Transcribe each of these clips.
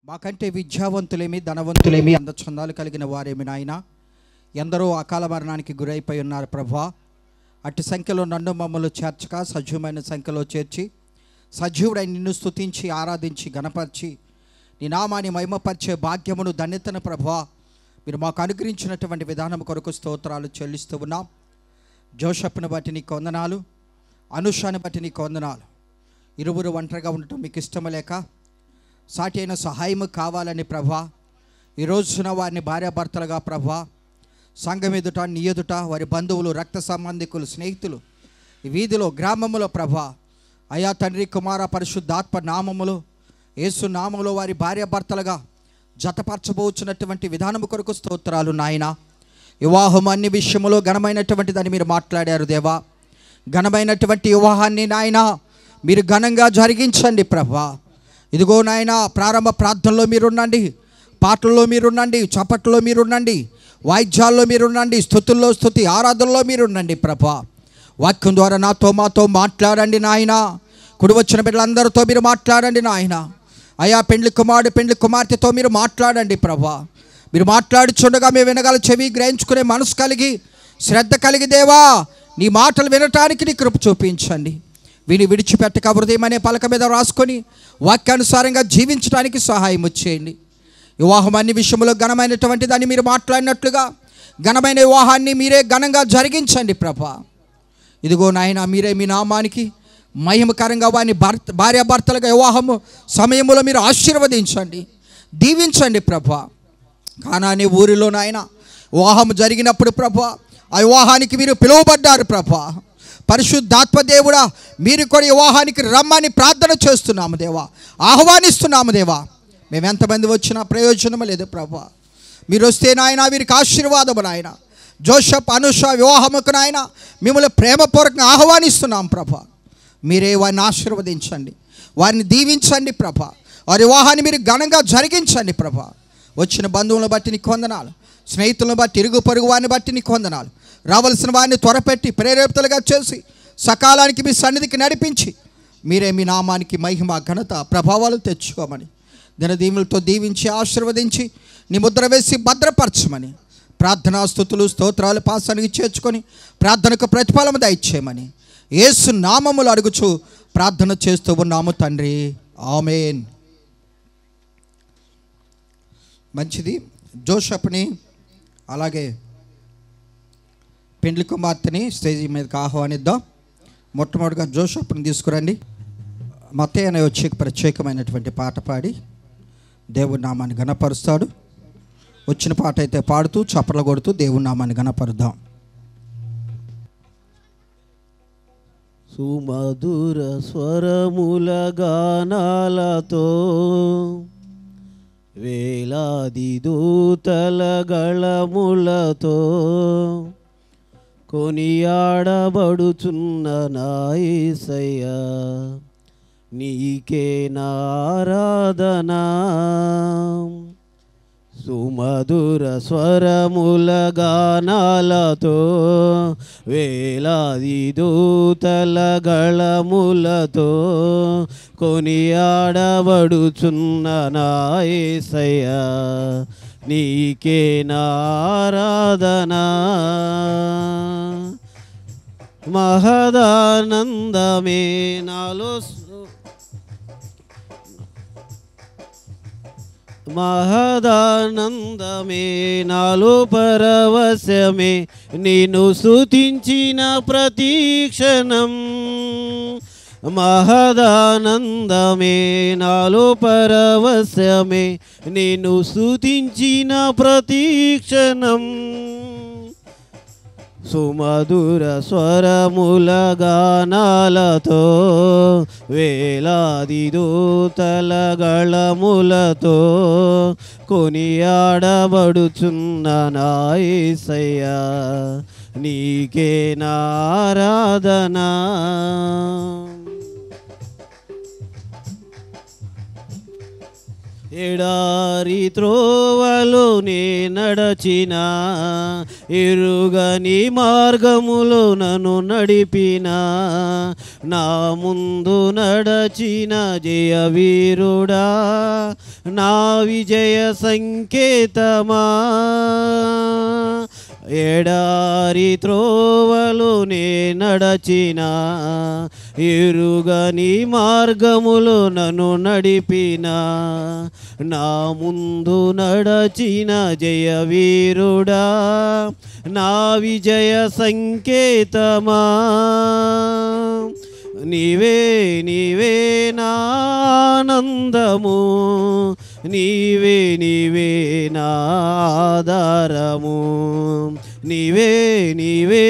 మాకంటే విద్యావంతులేమి ధనవంతులేమి అందచందాలు కలిగిన వారేమి నాయన ఎందరో అకాల మరణానికి గురైపోయి ఉన్నారు ప్రభా అట్టి సంఖ్యలో నన్ను మమ్మల్ని చేర్చక సజీవమైన సంఖ్యలో చేర్చి సజీవుడై నిన్ను స్తుతించి ఆరాధించి గణపరిచి నీ నామాన్ని మహిమపరిచే భాగ్యమును ధన్యతను ప్రభా మీరు మాకు అనుగ్రహించినటువంటి విధానం కొరకు స్తోత్రాలు చెల్లిస్తూ ఉన్నాం జోషప్ను బట్టి నీ కొందనాలు అనుషాన్ని బట్టి నీ కొందనాలు ఇరువురు ఒంటరిగా ఉండటం మీకు ఇష్టం లేక సాటి అయిన సహాయము కావాలని ప్రభా ఈ రోజున వారిని భార్యాభర్తలుగా ప్రభా సంఘం ఎదుట నీ ఎదుట వారి బంధువులు రక్త సంబంధికులు స్నేహితులు ఈ వీధిలో గ్రామములో ప్రభా అయా తండ్రి కుమార పరిశుద్ధాత్మ నామములో యేసు నామములో వారి భార్యాభర్తలుగా జతపరచబోచున్నటువంటి విధానము కొరకు స్తోత్రాలు నాయన వివాహం అన్ని విషయములో ఘనమైనటువంటిదని మీరు మాట్లాడారు దేవా ఘనమైనటువంటి వివాహాన్ని నాయన మీరు ఘనంగా జరిగించండి ప్రభా ఇదిగో నాయన ప్రారంభ ప్రార్థనలో మీరుండండి పాటల్లో మీరుండండి చప్పట్లో మీరుండండి వాయిద్యాల్లో మీరుండండి స్థుతుల్లో స్థుతి ఆరాధనలో మీరుండండి ప్రభా వాక్యం ద్వారా నాతో మాతో మాట్లాడండి నాయన కుడి వచ్చిన బిడ్డలందరితో మీరు మాట్లాడండి నాయన అయా పెండ్లి కుమారుడు పెండ్లి కుమార్తెతో మీరు మాట్లాడండి ప్రభా మీరు మాట్లాడుచుండగా మేము వినగల చెవి గ్రహించుకునే మనసు కలిగి శ్రద్ధ కలిగి దేవా నీ మాటలు వినటానికి నీ కృప చూపించండి విని విడిచిపెట్టక హృదయం అనే పలక మీద రాసుకొని వాక్యానుసారంగా జీవించడానికి సహాయం చేయండి వివాహం అన్ని విషయంలో ఘనమైనటువంటి దాన్ని మీరు మాట్లాడినట్లుగా ఘనమైన వివాహాన్ని మీరే ఘనంగా జరిగించండి ప్రభా ఇదిగో నాయన మీరే మీ నామానికి మహిమకరంగా వారిని భర్త భార్యాభర్తలుగా వివాహము సమయంలో మీరు ఆశీర్వదించండి దీవించండి ప్రభా కానాని ఊరిలో నాయన వివాహం జరిగినప్పుడు ప్రభా ఆ వివాహానికి మీరు పిలువబడ్డారు ప్రభా పరిశుద్ధాత్మ దేవుడా మీరు కూడా ఈ వివాహానికి రమ్మని ప్రార్థన చేస్తున్నాము దేవా ఆహ్వానిస్తున్నాము దేవా మేము ఎంతమంది వచ్చినా ప్రయోజనం లేదు ప్రభా మీరు వస్తే నాయన వీరికి ఆశీర్వాదము నాయన జోషప్ అనుష వివాహముకు నాయన మిమ్మల్ని ప్రేమపూర్వకంగా ఆహ్వానిస్తున్నాం ప్రభా మీరే వారిని ఆశీర్వదించండి వారిని దీవించండి ప్రభ వారి వివాహాన్ని మీరు ఘనంగా జరిగించండి ప్రభ వచ్చిన బంధువులను బట్టి నీకు వందనాలు స్నేహితులను బట్టి ఇరుగు పొరుగు వారిని బట్టి నీకు వందనాలు రావలసిన వారిని త్వరపెట్టి ప్రేరేపితలుగా చేసి సకాలానికి మీ సన్నిధికి నడిపించి మీరే మీ నామానికి మహిమ ఘనత ప్రభావాలు తెచ్చుకోమని దినదీవులతో దీవించి ఆశీర్వదించి నీ ముద్ర వేసి భద్రపరచమని ప్రార్థనా స్థుతులు స్తోత్రాలు పాసానికి చేర్చుకొని ప్రార్థనకు ప్రతిఫలం దయచేయమని యేసు నామములు అడుగుచు ప్రార్థన చేస్తూ ఉన్నాము తండ్రి ఆమెన్ మంచిది జోషప్ని అలాగే పెండ్లి కుమార్తెని స్టేజ్ మీదకి ఆహ్వానిద్దాం మొట్టమొదటిగా జోషప్ని తీసుకురండి మతే అనే వచ్చి ప్రత్యేకమైనటువంటి పాట పాడి దేవుడి నామాన్ని గణపరుస్తాడు వచ్చిన పాట అయితే పాడుతూ చప్పలు కొడుతూ దేవుడి నామాన్ని గణపరుద్దాం సుమధుర స్వరముల గానాలతో వేలాది దూతల గళములతో కొనియాడబడుచున్న నాయసయ్య నీకే నారాధనా సుమధుర స్వరముల గానాలతో వేలాది దూతల గళములతో కొనియాడబడుచున్న నాయసయ్య నీకే నారాధనా మహదానందమే నాలో సు- మహదానందమే నాలో పరవశమే నిన్ను స్తుతించిన ప్రతీక్షణం మహదానందమే నాలో పరవశమే నిన్ను స్తుతించిన ప్రతీక్షణం సుమధుర స్వరముల గానాలతో వేలాది దూతల గళములతో కొనియాడబడుచున్న నాయసయ్య నీకే నారాధనా ఎడారి త్రోవలు నే నడచిన ఎరుగని మార్గములు నన్ను నడిపిన నా ముందు నడచిన జయ వీరుడా నా విజయ సంకేతమా ఎడారి త్రోవలు నే నడచిన ఎరుగని మార్గములు నన్ను నడిపిన నా ముందు నడచిన జయ వీరుడా నా విజయ సంకేతమా నీవే నీవే నానందము నీవే నీవే నాధారము నీవే నీవే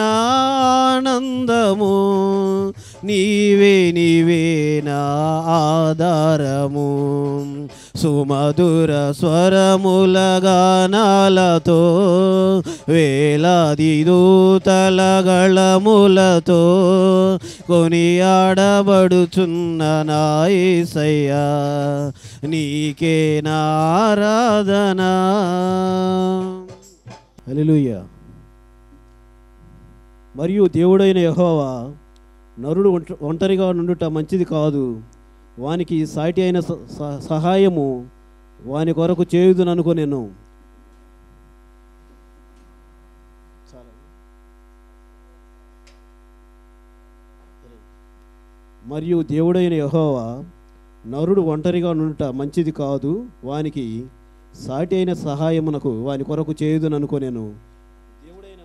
నానందము నీవే నీవే నా ఆధారము సుమధుర స్వరముల గానాలతో వేలాది దూతల గళములతో కొనియాడబడుచున్న నాయసయ్యా నీకే నారాధనా హల్లెలూయా మరియు దేవుడైన యెహోవా నరుడు ఒంట- ఒంటరిగా నుండుట మంచిది కాదు వానికి సాటి అయిన స- స- సహాయము వాని కొరకు చేయుదుననుకొనెను మరియు దేవుడైన యెహోవా నరుడు ఒంటరిగా నుండుట మంచిది కాదు వానికి సాటి అయిన సహాయమునకు వాని కొరకు చేయుదుననుకొనెను దేవుడైన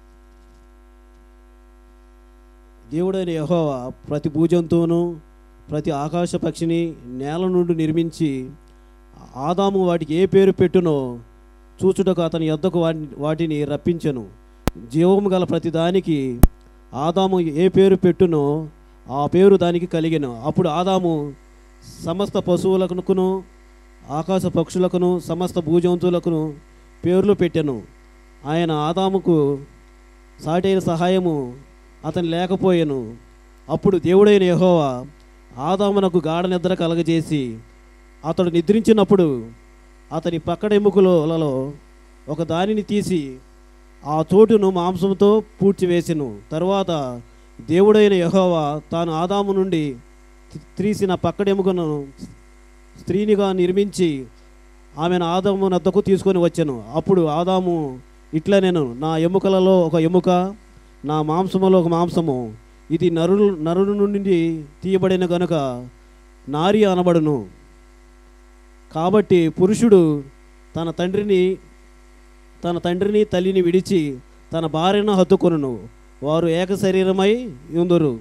దేవుడైన యెహోవా ప్రతి భూజంతువును ప్రతి ఆకాశ పక్షిని నేల నుండి నిర్మించి ఆదాము వాటికి ఏ పేరు పెట్టునో చూచుటకు అతని యొద్దకు వాటి వాటిని రప్పించెను జీవము గల ప్రతి దానికి ఆదాము ఏ పేరు పెట్టునో ఆ పేరు దానికి కలిగెను అప్పుడు ఆదాము సమస్త పశువులకును ఆకాశ పక్షులకును సమస్త భూజంతువులకును పేర్లు పెట్టెను ఆయన ఆదాముకు సాటైన సహాయము అతని లేకపోయెను అప్పుడు దేవుడైన యెహోవా ఆదామునకు గాఢ నిద్ర కలగజేసి అతడు నిద్రించినప్పుడు అతని పక్కడ ఎముకలలో ఒక దానిని తీసి ఆ చోటును మాంసంతో పూడ్చివేసెను తరువాత దేవుడైన యెహోవా తాను ఆదాము నుండి తి- తీసిన పక్కడెముకను స్త్రీనిగా నిర్మించి ఆమెను ఆదాము నద్దకు తీసుకొని వచ్చాను అప్పుడు ఆదాము ఇట్లా నేను నా ఎముకలలో ఒక ఎముక నా మాంసములో ఒక మాంసము ఇది నరుడు నరుడు నుండి తీయబడిన గనుక నారి అనబడును కాబట్టి పురుషుడు తన తండ్రిని తన తండ్రిని తల్లిని విడిచి తన భార్యను హత్తుకొనును వారు ఏక శరీరమై ఉందురు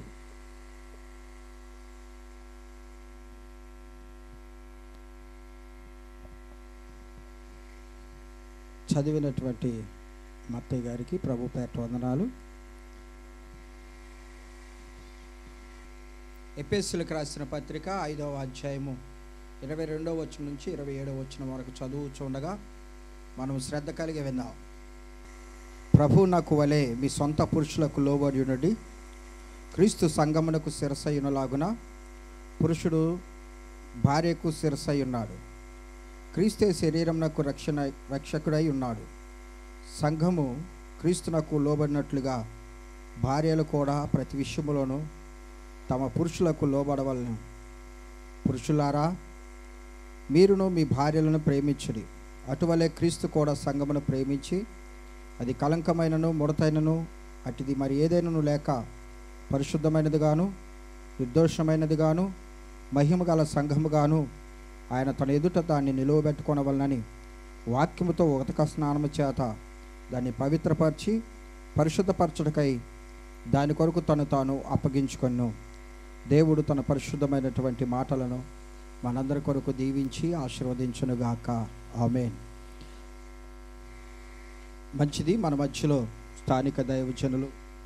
చదివినటువంటి మత్తయ్య గారికి ప్రభు పేట వందనాలు ఎపిఎస్సులకు రాసిన పత్రిక ఐదవ అధ్యాయము ఇరవై రెండవ వచ్చిన నుంచి ఇరవై ఏడవ వచ్చిన వరకు చదువుచుండగా మనం శ్రద్ధ కలిగి విందాం ప్రభు నాకు వలె మీ సొంత పురుషులకు లోబడి క్రీస్తు సంగమునకు శిరసయ్యునలాగున పురుషుడు భార్యకు శిరసై ఉన్నాడు క్రీస్తే శరీరమునకు రక్షణ రక్షకుడై ఉన్నాడు సంఘము క్రీస్తునకు లోబడినట్లుగా భార్యలు కూడా ప్రతి విషయములోనూ తమ పురుషులకు లోబడవలను పురుషులారా మీరును మీ భార్యలను ప్రేమించుడి అటువలే క్రీస్తు కూడా సంఘమును ప్రేమించి అది కలంకమైనను ముడతైనను అటిది మరి ఏదైనను లేక పరిశుద్ధమైనదిగాను నిర్దోషమైనదిగాను మహిమ గల సంఘముగాను ఆయన తన ఎదుట దాన్ని నిలువబెట్టుకొనవలనని వాక్యముతో ఉతక స్నానము చేత దాన్ని పవిత్రపరిచి పరిశుద్ధపరచుటకై దాని కొరకు తను తాను అప్పగించుకొను దేవుడు తన పరిశుద్ధమైనటువంటి మాటలను మనందరి కొరకు దీవించి ఆశీర్వదించునుగాక ఆమెన్ మంచిది మన మధ్యలో స్థానిక దైవజనులు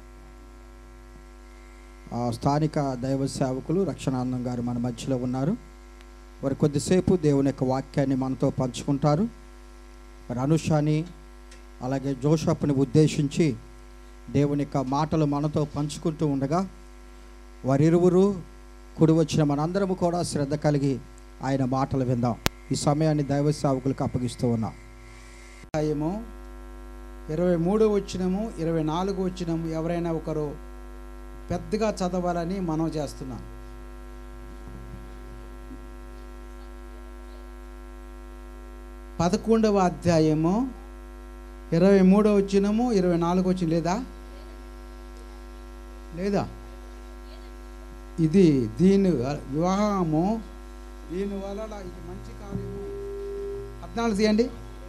ఆ స్థానిక దైవ సేవకులు రక్షణానందం గారు మన మధ్యలో ఉన్నారు వారు కొద్దిసేపు దేవుని యొక్క వాక్యాన్ని మనతో పంచుకుంటారు మరి అనుషాని అలాగే జోషప్ని ఉద్దేశించి దేవుని యొక్క మాటలు మనతో పంచుకుంటూ ఉండగా వారిరువురు కుడి వచ్చిన మనందరము కూడా శ్రద్ధ కలిగి ఆయన మాటలు విందాం ఈ సమయాన్ని దైవ సేవకులకు అప్పగిస్తూ ఉన్నా అధ్యాయము ఇరవై మూడు వచ్చినము ఇరవై నాలుగు వచ్చినము ఎవరైనా ఒకరు పెద్దగా చదవాలని మనం చేస్తున్నాం పదకొండవ అధ్యాయము ఇరవై మూడవ వచ్చినము ఇరవై నాలుగు వచ్చిన లేదా లేదా ఇది దీని వివాహము దీని వలన ఇది మంచి కార్యము పద్నాలుగు తీయండి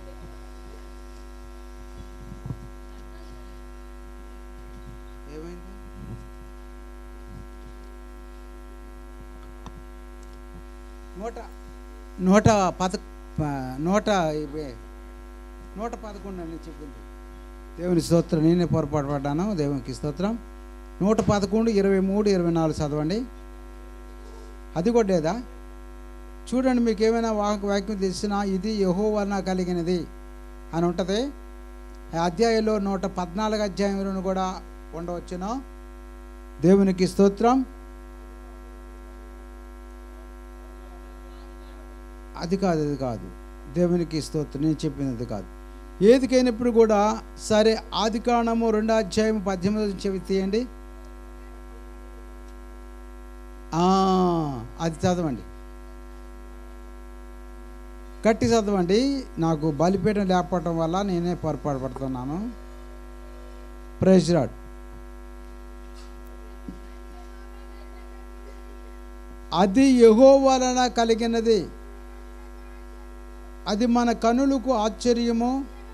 ఏమైంది నూట నూట పద ప- నూట ఇవే నూట పదకొండు అని చెప్పింది దేవుని స్తోత్రం నేనే పొరపాటు పడ్డాను దేవునికి స్తోత్రం నూట పదకొండు ఇరవై మూడు ఇరవై నాలుగు చదవండి అది కొట్టేదా చూడండి మీకు ఏమైనా వాక్ వాక్యం తెలిసినా ఇది యహో వలన కలిగినది అని ఉంటుంది ఆ అధ్యాయంలో నూట పద్నాలుగు అధ్యాయంలో కూడా ఉండవచ్చును దేవునికి స్తోత్రం అది కాదు అది కాదు దేవునికి స్తోత్రం నేను చెప్పింది అది కాదు ఏదికైనప్పుడు కూడా సరే ఆది కాండము రెండో అధ్యాయం పద్దెనిమిది చెవి తీయండి ఆ, అది చదవండి గట్టి చదవండి నాకు బలిపీఠం లేకపోవటం వల్ల నేనే పొరపాటు పడుతున్నాను ప్రైజ్ రాడ్ అది యహో వలన కలిగినది అది మన కనులకు ఆశ్చర్యము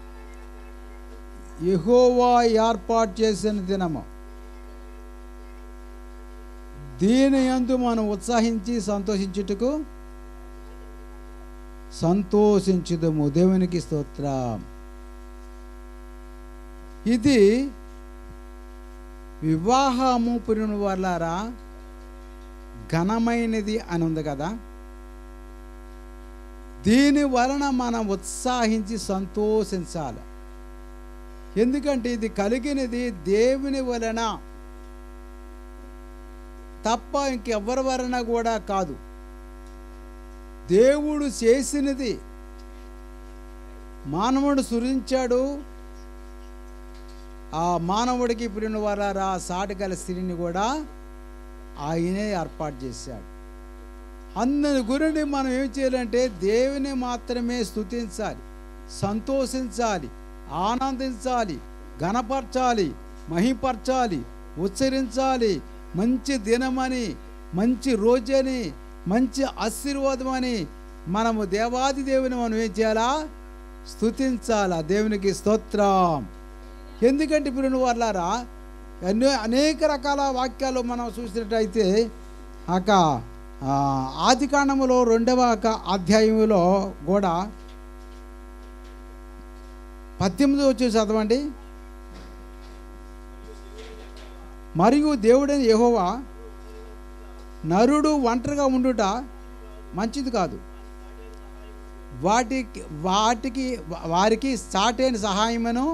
యహోవా ఏర్పాటు చేసిన దినము దీని యందు మనం ఉత్సాహించి సంతోషించుటకు సంతోషించుదము దేవునికి స్తోత్రం ఇది వివాహము పురిన వాళ్ళారా ఘనమైనది అని ఉంది కదా దీని వలన మనం ఉత్సాహించి సంతోషించాలి ఎందుకంటే ఇది కలిగినది దేవుని వలన తప్ప ఇంకెవ్వరి వలన కూడా కాదు దేవుడు చేసినది మానవుడు సృజించాడు ఆ మానవుడికి ఇప్పుడు వారా సాటి గల స్త్రీని కూడా ఆయనే ఏర్పాటు చేశాడు అందరి గురించి మనం ఏం చేయాలంటే దేవుని మాత్రమే స్తుతించాలి సంతోషించాలి ఆనందించాలి ఘనపరచాలి మహిపరచాలి ఉచ్చరించాలి మంచి దినమని మంచి రోజని మంచి ఆశీర్వాదమని మనము దేవాది దేవుని మనం ఏం చేయాలా స్తుతించాలా దేవునికి స్తోత్రం ఎందుకంటే ఇప్పుడు నువ్వు వాళ్ళారా ఎన్నో అనేక రకాల వాక్యాలు మనం చూసినట్టయితే అక ఆది కాండములో రెండవ ఒక అధ్యాయములో కూడా పద్దెనిమిది వచ్చి చదవండి మరియు దేవుడైన యెహోవా నరుడు ఒంటరిగా ఉండుట మంచిది కాదు వాటికి వాటికి వారికి సాటైన సహాయమును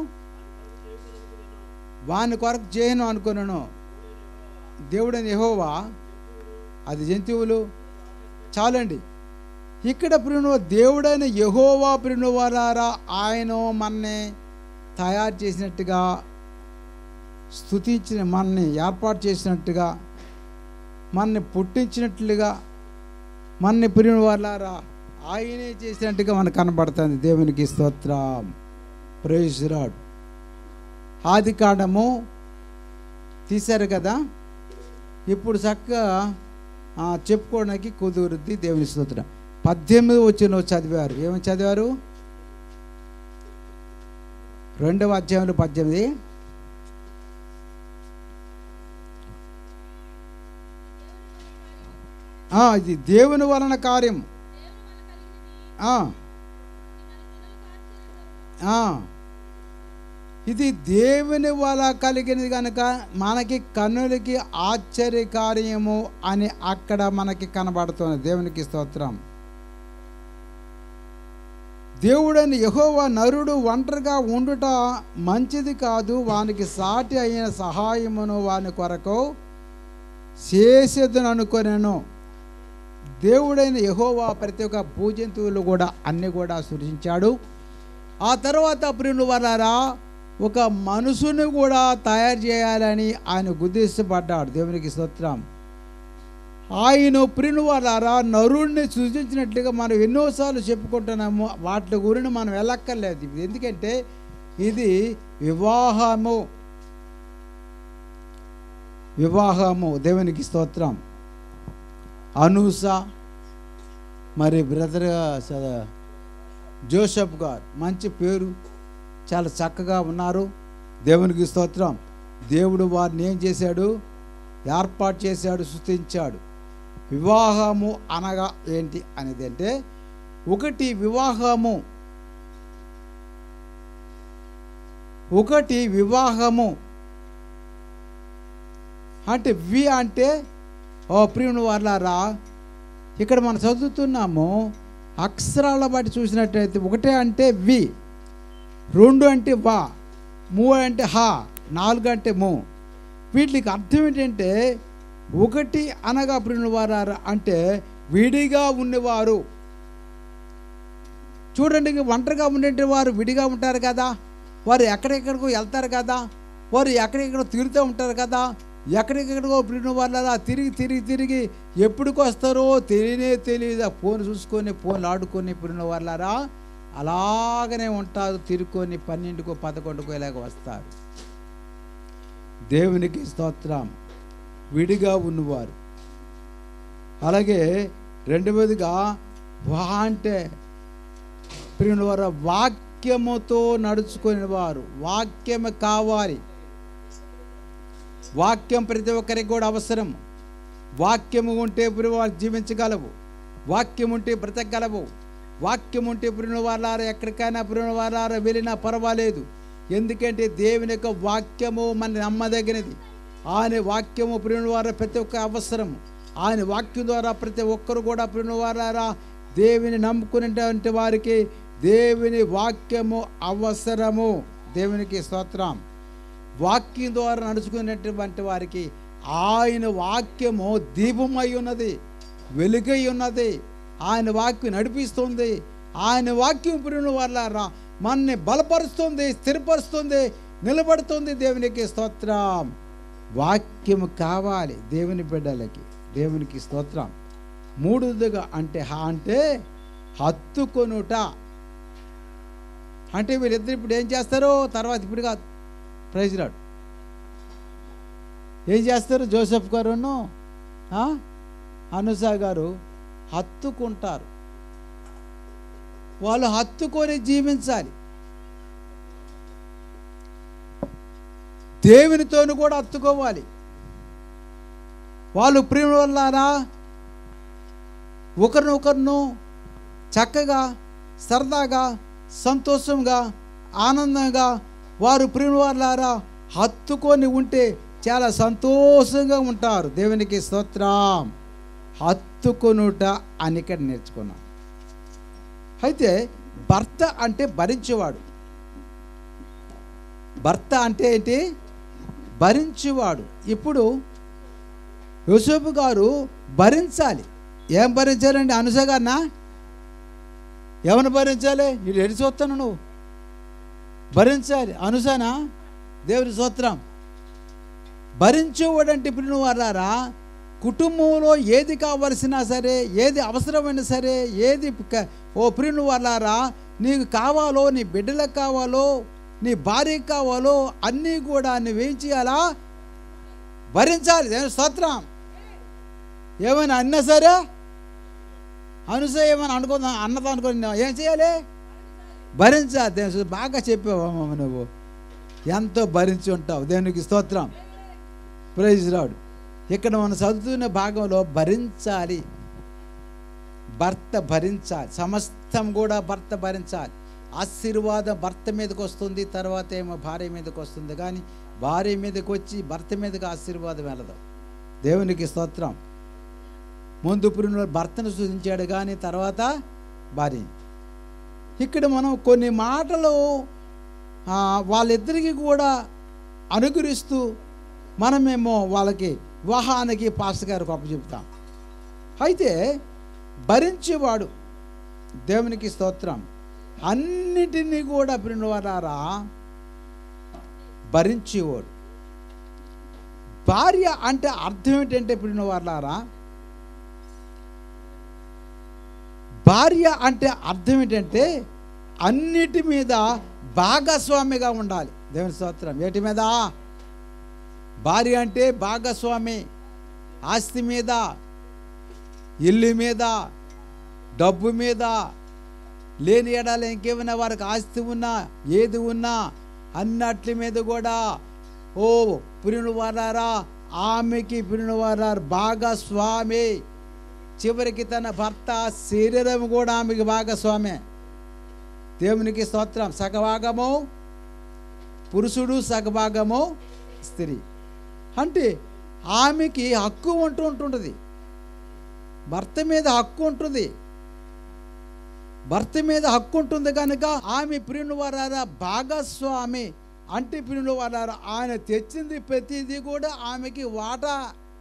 వాని కొరకు చేయను అనుకున్నాను దేవుడైన యెహోవా అది జంతువులు చాలండి ఇక్కడ ప్రియును దేవుడైన యహోవా ప్రియువారా ఆయన మనని తయారు చేసినట్టుగా స్థుతించిన మనని ఏర్పాటు చేసినట్టుగా మనని పుట్టించినట్లుగా మనని ప్రియుని వాళ్ళారా ఆయనే చేసినట్టుగా మనకు కనబడుతుంది దేవునికి స్తోత్రం ప్రేజ్ రాడ్ ఆది కాండము తీశారు కదా ఇప్పుడు చక్కగా ఆ, చెప్పుకోవడానికి కుదురుద్ది దేవుని స్తోత్రం పద్దెనిమిది వచ్చిన చదివారు ఏమని చదివారు రెండవ అధ్యాయంలో పద్దెనిమిది ఆ, ఇది దేవుని వలన కార్యం ఆ, ఆ. ఇది దేవుని వల్ల కలిగినది కనుక మనకి కన్నులకి ఆశ్చర్యకార్యము అని అక్కడ మనకి కనబడుతుంది దేవునికి స్తోత్రం దేవుడని యెహోవా నరుడు ఒంటరిగా ఉండుట మంచిది కాదు వానికి సాటి అయిన సహాయమును వాని కొరకు చేసేదని అనుకొనెను దేవుడైన యహోవా ప్రతి ఒక్క భూజంతువులు కూడా అన్ని కూడా సృజించాడు ఆ తర్వాత ప్రియులు వరారా ఒక మనుషుని కూడా తయారు చేయాలని ఆయన గుర్తించబడ్డాడు దేవునికి స్తోత్రం ఆయన ప్రియులు వరారా నరుణ్ణి సృజించినట్లుగా మనం ఎన్నోసార్లు చెప్పుకుంటున్నాము వాటి గురించి మనం వెళ్ళక్కర్లేదు ఇది ఎందుకంటే ఇది వివాహము వివాహము దేవునికి స్తోత్రం అనూస మరి బ్రదర్ జోసఫ్ గారు మంచి పేరు చాలా చక్కగా ఉన్నారు దేవునికి స్తోత్రం దేవుడు వారిని ఏం చేశాడు ఏర్పాటు చేశాడు సృష్టించాడు వివాహము అనగా ఏంటి అనేది అంటే ఒకటి వివాహము ఒకటి వివాహము అంటే వి అంటే ఓ ప్రియుని వాళ్ళారా ఇక్కడ మనం చదువుతున్నాము అక్షరాల బట్టి చూసినట్టయితే ఒకటే అంటే వి రెండు అంటే వా మూడు అంటే హా నాలుగు అంటే ము వీటికి అర్థం ఏంటంటే ఒకటి అనగా ప్రియుని వారారా అంటే విడిగా ఉన్నవారు చూడండి ఇంక ఒంటరిగా ఉండే వారు విడిగా ఉంటారు కదా వారు ఎక్కడెక్కడికో వెళ్తారు కదా వారు ఎక్కడెక్కడో తిరుగుతూ ఉంటారు కదా ఎక్కడెక్కడికో ప్రియుని వాళ్ళ తిరిగి తిరిగి తిరిగి ఎప్పటికి వస్తారో తెలియనే తెలియదు ఆ ఫోన్ చూసుకొని ఫోన్లు ఆడుకొని ప్రియుని వాళ్ళారా అలాగనే ఉంటారు తిరుక్కొని పన్నెండుకో పదకొండుకో ఇలాగ వస్తారు దేవునికి స్తోత్రం విడిగా ఉన్నవారు అలాగే రెండవదిగా వా అంటే ప్రియుల వారు వాక్యముతో నడుచుకునే వారు వాక్యము కావాలి వాక్యం ప్రతి ఒక్కరికి కూడా అవసరం వాక్యము ఉంటే ప్రియ వారు జీవించగలవు వాక్యం ఉంటే బ్రతకగలవు వాక్యం ఉంటే ప్రియుల వాళ్ళారా ఎక్కడికైనా ప్రియుల వాళ్ళారా వెళ్ళినా పర్వాలేదు ఎందుకంటే దేవుని యొక్క వాక్యము మన నమ్మదగినది ఆయన వాక్యము ప్రియుల వారు ప్రతి ఒక్క అవసరం ఆయన వాక్యం ద్వారా ప్రతి ఒక్కరు కూడా ప్రియుల వారారా దేవుని నమ్ముకునేటువంటి వారికి దేవుని వాక్యము అవసరము దేవునికి స్తోత్రం వాక్యం ద్వారా నడుచుకునేటువంటి వారికి ఆయన వాక్యము దీపమై ఉన్నది వెలుగై ఉన్నది ఆయన వాక్యం నడిపిస్తుంది ఆయన వాక్యం పురిన వాళ్ళ మనని బలపరుస్తుంది స్థిరపరుస్తుంది నిలబడుతుంది దేవునికి స్తోత్రం వాక్యము కావాలి దేవుని బిడ్డలకి దేవునికి స్తోత్రం మూడోదిగా అంటే హా అంటే హత్తుకొనుట అంటే వీళ్ళిద్దరు ఇప్పుడు ఏం చేస్తారో తర్వాత ఇప్పుడు కాదు ప్రైజ్ రాడు ఏం చేస్తారు జోసెఫ్ గారును ఆ? అనుష గారు హత్తుకుంటారు వాళ్ళు హత్తుకొని జీవించాలి దేవునితోను కూడా హత్తుకోవాలి వాళ్ళు ప్రేమ వల్లారా ఒకరినొకరును చక్కగా సరదాగా సంతోషంగా ఆనందంగా వారు ప్రేమ వాళ్ళారా హత్తుకొని ఉంటే చాలా సంతోషంగా ఉంటారు దేవునికి స్తోత్రం హత్తుకొనుట అని ఇక్కడ నేర్చుకున్నాం అయితే భర్త అంటే భరించేవాడు భర్త అంటే ఏంటి భరించేవాడు ఇప్పుడు యూసుఫ్ గారు భరించాలి ఏం భరించాలండి అనుస గారినా ఎవరిని భరించాలి ఇటు ఎడి చూస్తాను నువ్వు భరించాలి అనుసనా దేవుని స్తోత్రం భరించేవాడంటే ఇప్పుడు నువ్వు అన్నారా కుటుంబంలో ఏది కావలసినా సరే ఏది అవసరమైనా సరే ఏది క- ఓ ప్రియుని వాళ్ళారా నీకు కావాలో నీ బిడ్డలకు కావాలో నీ భార్యకి కావాలో అన్నీ కూడా నువ్వేం చేయాలా భరించాలి దేవుని స్తోత్రం ఏమైనా అన్నా సరే అనుస ఏమైనా అనుకుందా అన్నదో అనుకుని ఏం చేయాలి భరించాలి దేవుని బాగా చెప్పావమ్మ నువ్వు ఎంతో భరించి ఉంటావు దేవునికి స్తోత్రం ప్రైజ్ రాడు ఇక్కడ మనం చదువుతున్న భాగంలో భరించాలి భర్త భరించాలి సమస్తం కూడా భర్త భరించాలి ఆశీర్వాదం భర్త మీదకి వస్తుంది తర్వాత ఏమో భార్య మీదకి వస్తుంది కానీ భార్య మీదకి వచ్చి భర్త మీదకి ఆశీర్వాదం వెళ్ళదు దేవునికి స్తోత్రం ముందు పురిన భర్తను సూచించాడు కానీ తర్వాత భార్య ఇక్కడ మనం కొన్ని మాటలు ఆ, వాళ్ళిద్దరికీ కూడా అనుగ్రహిస్తూ మనమేమో వాళ్ళకి వివాహానికి పాస్టర్ గారికి అప్పు చెప్తాం అయితే భరించేవాడు దేవునికి స్తోత్రం అన్నిటినీ కూడా ప్రియులారా భరించేవాడు భార్య అంటే అర్థం ఏంటంటే ప్రియుల వాళ్ళారా భార్య అంటే అర్థం ఏంటంటే అన్నిటి మీద భాగస్వామిగా ఉండాలి దేవుని స్తోత్రం ఏటి మీద భార్య అంటే భాగస్వామి ఆస్తి మీద ఇల్లు మీద డబ్బు మీద లేని ఎడాలి ఇంకేమైనా వారికి ఆస్తి ఉన్నా ఏది ఉన్నా అన్నట్ల మీద కూడా ఓ ప్రియుని వారారా ఆమెకి ప్రియుని వారారు భాగస్వామి చివరికి తన భర్త శరీరం కూడా ఆమెకి భాగస్వామే దేవునికి స్తోత్రం సగభాగము పురుషుడు సగభాగము స్త్రీ అంటే ఆమెకి హక్కు ఉంటూ ఉంటుంటుంది భర్త మీద హక్కు ఉంటుంది భర్త మీద హక్కు ఉంటుంది కనుక ఆమె ప్రియుని వారారా భాగస్వామి అంటే ప్రియుని వారారా ఆయన తెచ్చింది ప్రతిదీ కూడా ఆమెకి వాటా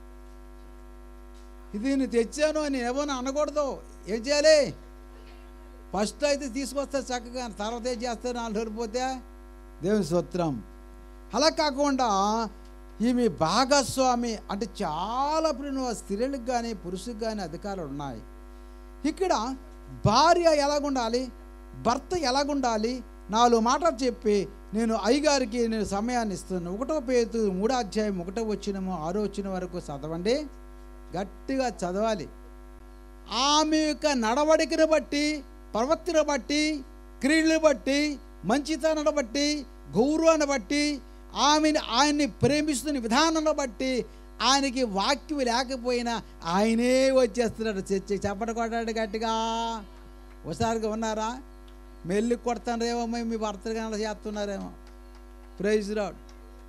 ఇది నేను తెచ్చాను అని ఎవరు అనకూడదు ఏం చేయాలి ఫస్ట్ అయితే తీసుకొస్తే చక్కగా తర్వాత ఏం చేస్తారు నాలుగు రోజులు పోతే దేవుని స్తోత్రం అలా కాకుండా ఈమె భాగస్వామి అంటే చాలా ప్రియులు స్త్రీలకు కానీ పురుషులకు కానీ అధికారాలు ఉన్నాయి ఇక్కడ భార్య ఎలాగుండాలి భర్త ఎలాగుండాలి నాలుగు మాటలు చెప్పి నేను అయ్యగారికి నేను సమయాన్ని ఇస్తున్నాను ఒకటో పేరు మూడో అధ్యాయం ఒకటో వచ్చినము ఆరో వచ్చిన వరకు చదవండి గట్టిగా చదవాలి ఆమె యొక్క నడవడికను బట్టి ప్రవర్తన బట్టి క్రియలను బట్టి మంచితనాన్ని బట్టి గౌరవాన్ని బట్టి ఆమెని ఆయన్ని ప్రేమిస్తున్న విధానాన్ని బట్టి ఆయనకి వాక్యం లేకపోయినా ఆయనే వచ్చేస్తున్నాడు చర్చి చెప్పడం కొట్టాడు గట్టిగా ఒకసారిగా ఉన్నారా మెల్లి కొడతారేమో మీ భర్త కన్నా చేస్తున్నారేమో ప్రైజ్ రాడ్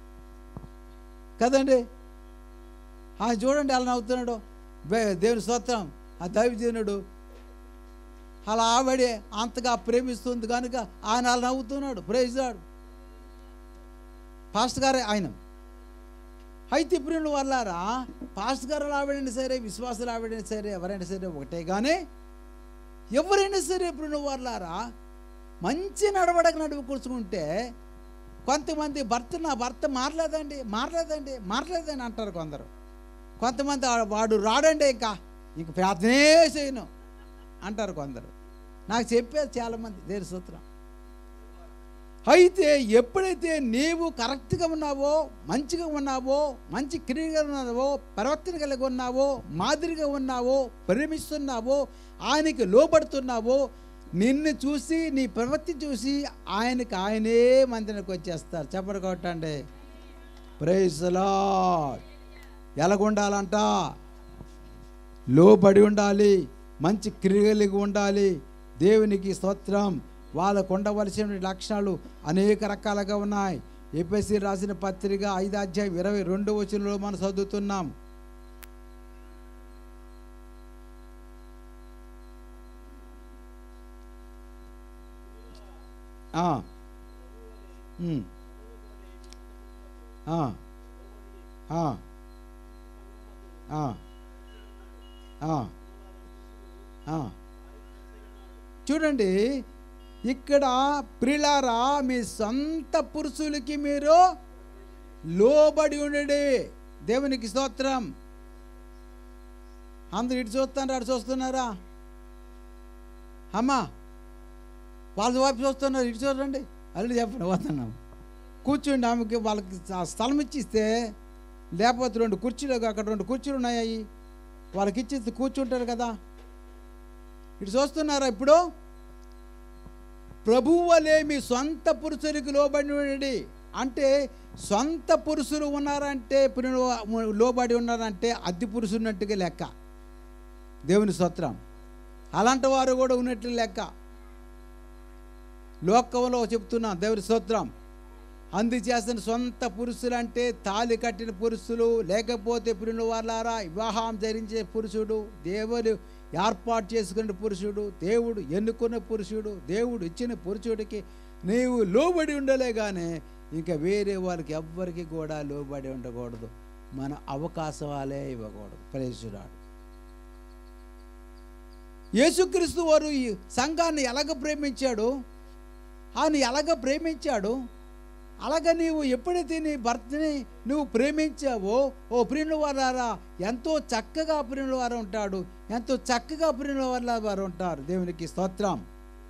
కదండి ఆ చూడండి అలా నవ్వుతున్నాడు బే- దేవుని స్తోత్రం ఆ దైవజనుడు అలా ఆవిడే అంతగా ప్రేమిస్తుంది కనుక ఆయన అలా నవ్వుతున్నాడు ప్రేమిస్తాడు పాస్టర్ గారే ఆయన అయితే ప్రియులు వల్లారా పాస్టర్ గారు ఆవిడైనా సరే విశ్వాసులు ఆవిడైనా సరే ఎవరైనా సరే ఒకటే కానీ ఎవరైనా సరే ప్రియులు వల్లారా మంచి నడవడక నడువు కూర్చుకుంటే కొంతమంది భర్త నా భర్త మారలేదండి మారలేదండి మారలేదని అంటారు కొందరు కొంతమంది "ఆ- వాడు రాడండి ఇంకా ఇంక ప్రార్థనే చేయను అంటారు కొందరు నాకు చెప్పేది చాలామంది దేని సూత్రం అయితే ఎప్పుడైతే నీవు కరెక్ట్గా ఉన్నావో మంచిగా ఉన్నావో మంచి క్రియగా ఉన్నావో ప్రవర్తన కలిగి ఉన్నావో మాదిరిగా ఉన్నావో ప్రేమిస్తున్నావో ఆయనకి లోబడుతున్నావో నిన్ను చూసి నీ ప్రవృత్తి చూసి ఆయనకి ఆయనే మందిరానికి వచ్చేస్తారు చెప్పడు కొట్టండి ప్రైజ్లా ఎలాగుండాలంట లోబడి ఉండాలి మంచి క్రియలిగి ఉండాలి దేవునికి స్తోత్రం వాళ్ళకు ఉండవలసిన లక్షణాలు అనేక రకాలుగా ఉన్నాయి ఎపిఎస్సి రాసిన పత్రిక ఐదు అధ్యాయం ఇరవై రెండు వచనంలో మనం చదువుతున్నాం ఆ. ఉమ్. ఆ. ఆ. ఆ. ఆ. ఆ. చూడండి ఇక్కడ ప్రిలారా మీ సొంత పురుషులకి మీరు లోబడి ఉండండి దేవునికి స్తోత్రం అందరు ఇటు చూస్తున్నారు అటు చూస్తున్నారా అమ్మా వాళ్ళ వైపు చూస్తున్నారు ఇటు చూడండి అల్లు చెప్పండి పోతున్నాం కూర్చోండి ఆమెకి వాళ్ళకి ఆ స్థలం ఇచ్చిస్తే లేకపోతే రెండు కుర్చీలు అక్కడ రెండు కుర్చీలు ఉన్నాయి వాళ్ళకి ఇచ్చిస్తే కూర్చుంటారు కదా ఇటు చూస్తున్నారా ఇప్పుడు ప్రభువలే మీ సొంత పురుషునికి లోబడి ఉండండి అంటే సొంత పురుషులు ఉన్నారంటే పురు- లోబడి ఉన్నారంటే అద్దె పురుషున్నట్టుగా లెక్క దేవుని స్తోత్రం అలాంటి వారు కూడా ఉన్నట్లు లెక్క లోకంలో చెప్తున్నా దేవుని స్తోత్రం అందుచేసిన సొంత పురుషులు అంటే తాలి కట్టిన పురుషులు లేకపోతే పురుని వాళ్ళారా వివాహం ధరించే పురుషుడు దేవుడు ఏర్పాటు చేసుకున్న పురుషుడు దేవుడు ఎన్నుకున్న పురుషుడు దేవుడు ఇచ్చిన పురుషుడికి నీవు లోబడి ఉండలే కానీ ఇంకా వేరే వాళ్ళకి ఎవ్వరికి కూడా లోబడి ఉండకూడదు మన అవకాశాలే ఇవ్వకూడదు ప్రేసురాడు యేసుక్రీస్తు వారు ఈ సంఘాన్ని ఎలాగ ప్రేమించాడు ఆయన ఎలాగ ప్రేమించాడు అలాగ నీవు ఎప్పుడైతే నీ భర్తని నువ్వు ప్రేమించావో ఓ ప్రియుల వారారా ఎంతో చక్కగా ప్రియుల వారు ఉంటాడు ఎంతో చక్కగా ప్రియుల వారి వారు ఉంటారు దేవునికి స్తోత్రం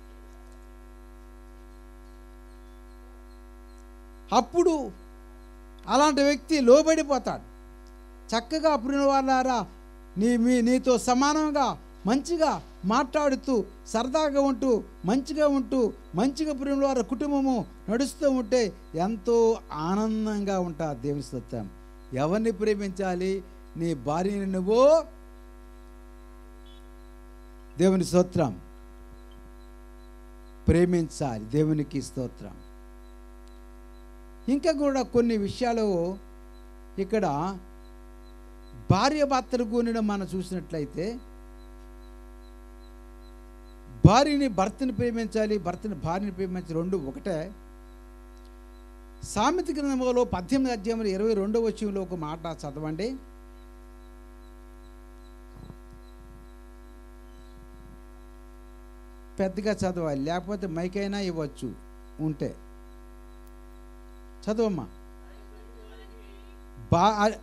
అప్పుడు అలాంటి వ్యక్తి లోబడిపోతాడు చక్కగా ప్రియుల వారారా నీ మీ నీతో సమానంగా మంచిగా మాట్లాడుతూ సరదాగా ఉంటూ మంచిగా ఉంటూ మంచిగా ప్రియుల వారి కుటుంబము నడుస్తూ ఉంటే ఎంతో ఆనందంగా ఉంటారు దేవుని స్తోత్రం ఎవరిని ప్రేమించాలి నీ భార్యని నువ్వు దేవుని స్తోత్రం ప్రేమించాలి దేవునికి స్తోత్రం ఇంకా కూడా కొన్ని విషయాలు ఇక్కడ భార్య భర్తలు కూనడం మనం చూసినట్లయితే భార్యని భర్తని ప్రేమించాలి భర్తని భార్యని ప్రేమించాలి రెండు ఒకటే సామెత గ్రంథంలో పద్దెనిమిది అధ్యాయంలో ఇరవై రెండవ వచ్చంలో ఒక మాట చదవండి పెద్దగా చదవాలి లేకపోతే మైకైనా ఇవ్వచ్చు ఉంటే చదవమ్మా బా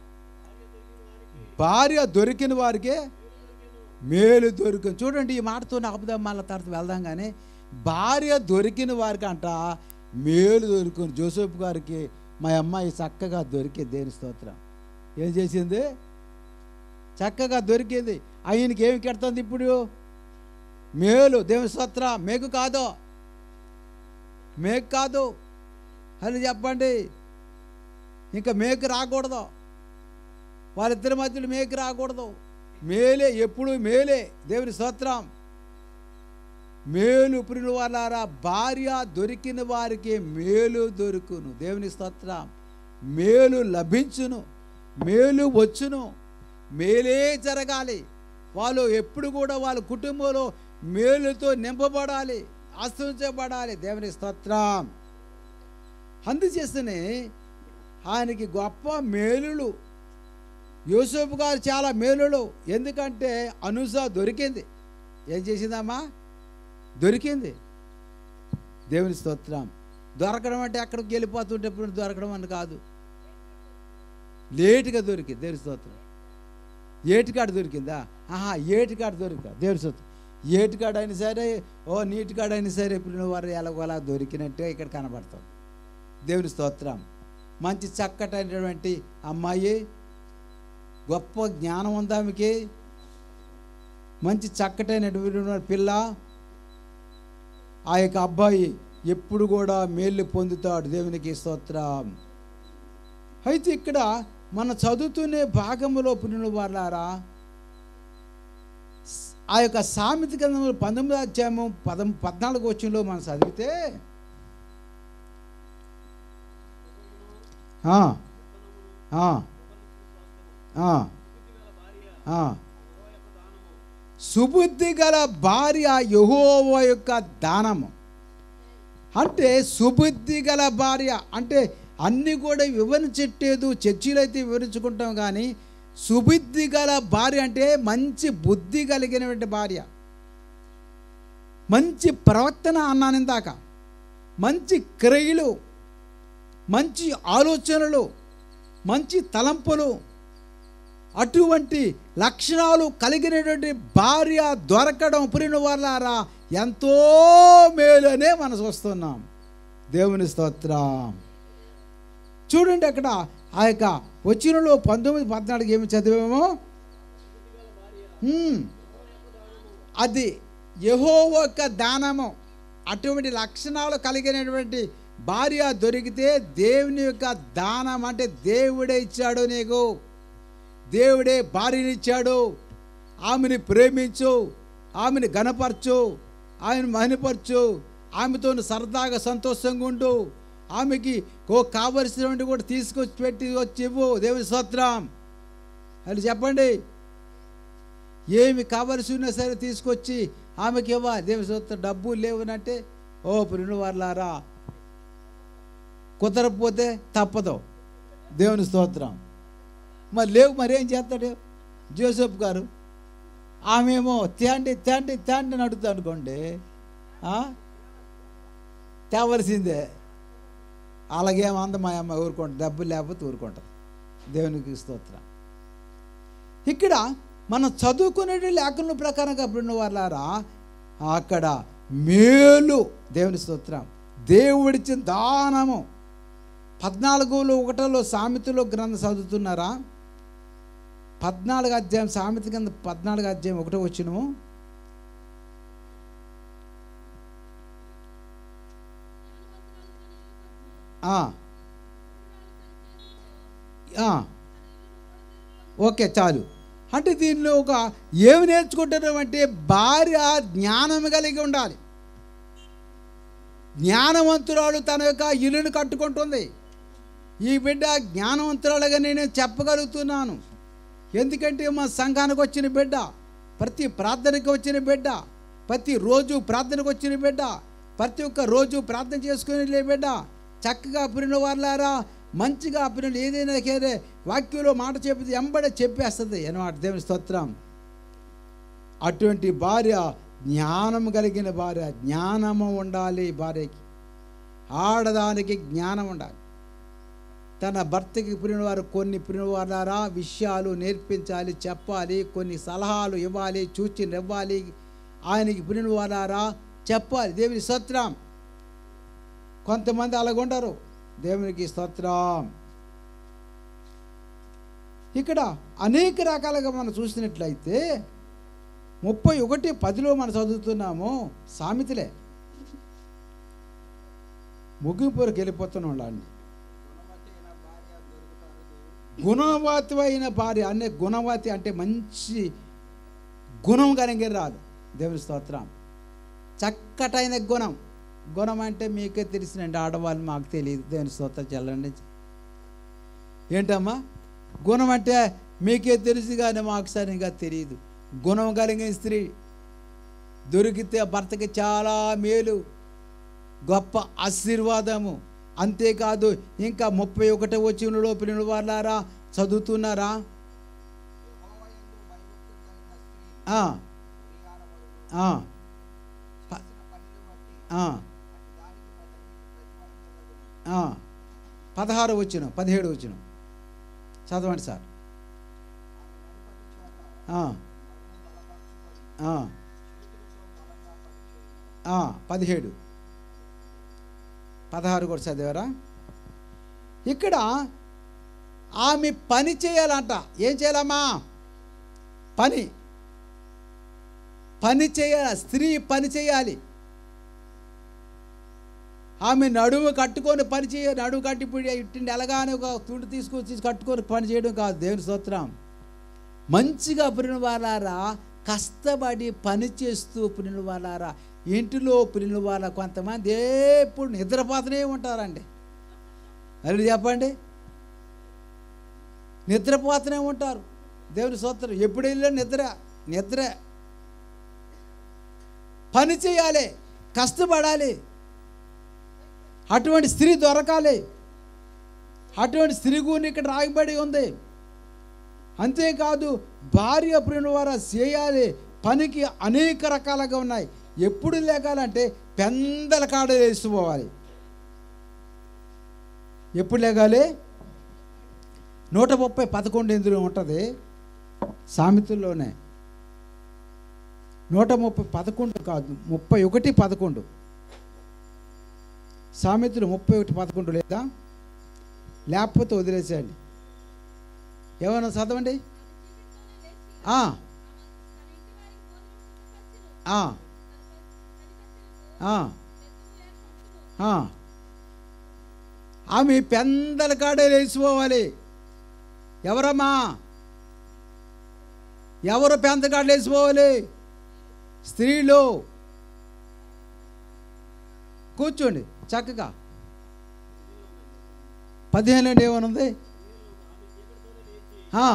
భార్య దొరికిన వారికే మేలు దొరికిన చూడండి ఈ మాటతో ఆపుదాం మళ్ళీ తర్వాత వెళ్దాం కానీ భార్య దొరికిన వారికి అంట మేలు దొరికింది జోసెఫ్ గారికి మా అమ్మాయి చక్కగా దొరికి దేని స్తోత్రం ఏం చేసింది చక్కగా దొరికింది ఆయనకి ఏమి కెడుతుంది ఇప్పుడు మేలు దేవుని స్తోత్రం మేకు కాదు మేకు కాదు అని చెప్పండి ఇంకా మేకు రాకూడదు వాళ్ళిద్దరి మధ్యలో మేకు రాకూడదు మేలే ఎప్పుడు మేలే దేవుని స్తోత్రం మేలు ప్రియుల వాళ్ళారా భార్య దొరికిన వారికి మేలు దొరుకును దేవుని స్తోత్రం మేలు లభించును మేలు వచ్చును మేలే జరగాలి వాళ్ళు ఎప్పుడు కూడా వాళ్ళ కుటుంబంలో మేలుతో నింపబడాలి ఆశ్రయించబడాలి దేవుని స్తోత్రం అందుచేస్తేనే ఆయనకి గొప్ప మేలులు యూసుఫ్ గారు చాలా మేలులు ఎందుకంటే అనుస దొరికింది ఏం చేసిందమ్మా దొరికింది దేవుని స్తోత్రం దొరకడం అంటే ఎక్కడికి వెళ్ళిపోతుంటే ఇప్పుడు దొరకడం అని కాదు లేటుగా దొరికింది దేవుని స్తోత్రం ఏటికాడ దొరికిందా ఆహా ఏటికాడ దొరికా దేవుని స్తోత్రం ఏటికాడ అయినా సరే ఓ నీటికాడ అయినా సరే ఇప్పుడు వారు ఎలాగోలా దొరికినట్టే ఇక్కడ కనబడతాం దేవుని స్తోత్రం మంచి చక్కటైనటువంటి అమ్మాయి గొప్ప జ్ఞానం ఉందా ఆమెకి మంచి చక్కటైనటువంటి పిల్ల ఆ యొక్క అబ్బాయి ఎప్పుడు కూడా మేలు పొందుతాడు దేవునికి స్తోత్రం అయితే ఇక్కడ మన చదువుతునే భాగంలో పుణ్యుల వారారా ఆ యొక్క సామెత గ్రంథంలో పంతొమ్మిది అధ్యాయము పదం పద్నాలుగు వచ్చంలో మనం చదివితే ఆ, ఆ, ఆ, ఆ. సుబుద్ధి గల భార్య యహోవ యొక్క దానము అంటే సుబుద్ధి గల భార్య అంటే అన్నీ కూడా వివరించట్లేదు చర్చిలో అయితే వివరించుకుంటాం కానీ సుబుద్ధి గల భార్య అంటే మంచి బుద్ధి కలిగినటువంటి భార్య మంచి ప్రవర్తన అన్నాను ఇందాక మంచి క్రియలు మంచి ఆలోచనలు మంచి తలంపులు అటువంటి లక్షణాలు కలిగినటువంటి భార్య దొరకడం పురిన వాళ్ళారా ఎంతో మేలు అనే మనం చూస్తున్నాం దేవుని స్తోత్రం చూడండి అక్కడ ఆ యొక్క వచ్చినలో పంతొమ్మిది పద్నాలుగు ఏమి చదివామో ఉమ్, అది యహో యొక్క దానము అటువంటి లక్షణాలు కలిగినటువంటి భార్య దొరికితే దేవుని యొక్క దానం అంటే దేవుడే ఇచ్చాడు నీకు దేవుడే భార్యనిచ్చాడు ఆమెని ప్రేమించు ఆమెని గణపరచు ఆమెను మహినపరచు ఆమెతో సరదాగా సంతోషంగా ఉండు ఆమెకి ఓ కావలసినటువంటి కూడా తీసుకొచ్చి పెట్టి వచ్చి ఇవ్వు దేవుని స్తోత్రం అని చెప్పండి ఏమి కావలసి ఉన్నా సరే తీసుకొచ్చి ఆమెకి ఇవ్వాలి దేవుని స్తోత్రం డబ్బు లేవనంటే ఓ పురిన వాళ్ళారా కుదరకపోతే తప్పదు దేవుని స్తోత్రం మరి లేవు మరి ఏం చేస్తాడు జోసెఫ్ గారు ఆమెమో తేండి తేండి తేండి అని అడుగుతా అనుకోండి ఆ? తేవలసిందే అలాగేం అంద మా అమ్మ ఊరుకుంటుంది డబ్బులు లేకపోతే ఊరుకుంటుంది దేవునికి స్తోత్రం ఇక్కడ మనం చదువుకునే లేఖల ప్రకారంగా ఇప్పుడు వాళ్ళారా అక్కడ మేలు దేవుని స్తోత్రం దేవుడిచ్చిన దానము పద్నాలుగులో ఒకటలో సామెతలో గ్రంథం చదువుతున్నారా పద్నాలుగు అధ్యాయం సామెత కింద పద్నాలుగు అధ్యాయం ఒకటో వచ్చినము ఆ. ఆ. ఓకే చాలు అంటే దీనిలో ఒక ఏమి నేర్చుకుంటున్నాం అంటే భార్య జ్ఞానం కలిగి ఉండాలి జ్ఞానవంతురాలు తన యొక్క ఇల్లును కట్టుకుంటుంది ఈ బిడ్డ జ్ఞానవంతురాలుగా నేను చెప్పగలుగుతున్నాను ఎందుకంటే మా సంఘానికి వచ్చిన బిడ్డ ప్రతి ప్రార్థనకి వచ్చిన బిడ్డ ప్రతి రోజు ప్రార్థనకు వచ్చిన బిడ్డ ప్రతి ఒక్క రోజు ప్రార్థన చేసుకునే బిడ్డ చక్కగా అప్పిన వాళ్ళారా మంచిగా అప్పిన ఏదైనా కేరే వాక్యంలో మాట చెప్పి ఎంబడే చెప్పేస్తుంది అనమాట దేవుని స్తోత్రం అటువంటి భార్య జ్ఞానం కలిగిన భార్య జ్ఞానము ఉండాలి భార్యకి ఆడదానికి జ్ఞానం ఉండాలి తన భర్తకి వారు కొన్ని వారారా విషయాలు నేర్పించాలి చెప్పాలి కొన్ని సలహాలు ఇవ్వాలి సూచనలు ఇవ్వాలి ఆయనకి వారారా చెప్పాలి దేవుని స్తోత్రం కొంతమంది అలాగుంటారు దేవునికి స్తోత్రం ఇక్కడ అనేక రకాలుగా మనం చూసినట్లయితే ముప్పై ఒకటి పదిలో మనం చదువుతున్నాము సామెతలే ముగింపురకు వెళ్ళిపోతున్నాం వాళ్ళని గుణవతి అయిన భార్య అనే గుణవతి అంటే మంచి గుణం కలిగిన రాదు దేవుని స్తోత్రం చక్కటైన గుణం గుణం అంటే మీకే తెలిసినండి ఆడవాళ్ళు మాకు తెలియదు దేవుని స్తోత్రం చెల్లండి ఏంటమ్మా గుణం అంటే మీకే తెలుసు కానీ మాకు సరిగా తెలియదు గుణం కలిగిన స్త్రీ దొరికితే భర్తకి చాలా మేలు గొప్ప ఆశీర్వాదము అంతేకాదు ఇంకా ముప్పై ఒకటో వచ్చిన లోపల వాళ్ళారా చదువుతున్నారా ఆ. ఆ. ప- ఆ. ఆ. పదహారు వచ్చిన పదిహేడు వచ్చిన చదవండి సార్ ఆ. ఆ. ఆ, పదిహేడు పదహారు కూడా చదివారా ఇక్కడ ఆమె పని చేయాలంట ఏం చేయాలమ్మా పని పని చేయాలి స్త్రీ పని చేయాలి ఆమె నడుము కట్టుకొని పని చేయ నడుము కట్టి ఇప్పుడు ఇట్టిండి ఎలాగానే ఒక తుండి తీసుకొచ్చి కట్టుకొని పని చేయడం కాదు దేవుని స్తోత్రం మంచిగా పురిన వాళ్ళారా కష్టపడి పని చేస్తూ పురిన వాళ్ళారా ఇంటిలో పురిన వాళ్ళ కొంతమంది ఎప్పుడు నిద్రపోతూనే ఉంటారండి అది చెప్పండి నిద్రపోతూనే ఉంటారు దేవుని స్తోత్రం ఎప్పుడు వెళ్ళినా నిద్ర నిద్ర పని చేయాలి కష్టపడాలి అటువంటి స్త్రీ దొరకాలి అటువంటి స్త్రీ గురించి ఇక్కడ రాయబడి ఉంది అంతేకాదు భార్య ప్రియుల వారా చేయాలి పనికి అనేక రకాలుగా ఉన్నాయి ఎప్పుడు లేకాలంటే పెందల కాడ వేసిపోవాలి ఎప్పుడు లేగాలి నూట ముప్పై పదకొండు ఎందులో ఉంటుంది సామెతల్లోనే నూట ముప్పై పదకొండు కాదు ముప్పై ఒకటి పదకొండు సామెతలు ముప్పై ఒకటి పదకొండు లేదా లేకపోతే వదిలేసేయండి ఏమన్నా చదవండి ఆ, ఆ, ఆ, ఆ. ఆమె పెందల కాడే లేచిపోవాలి ఎవరమ్మా ఎవరు పెందకాడలు వేసిపోవాలి స్త్రీలు కూర్చోండి చక్కగా పదిహేను ఏమనుంది ఆ.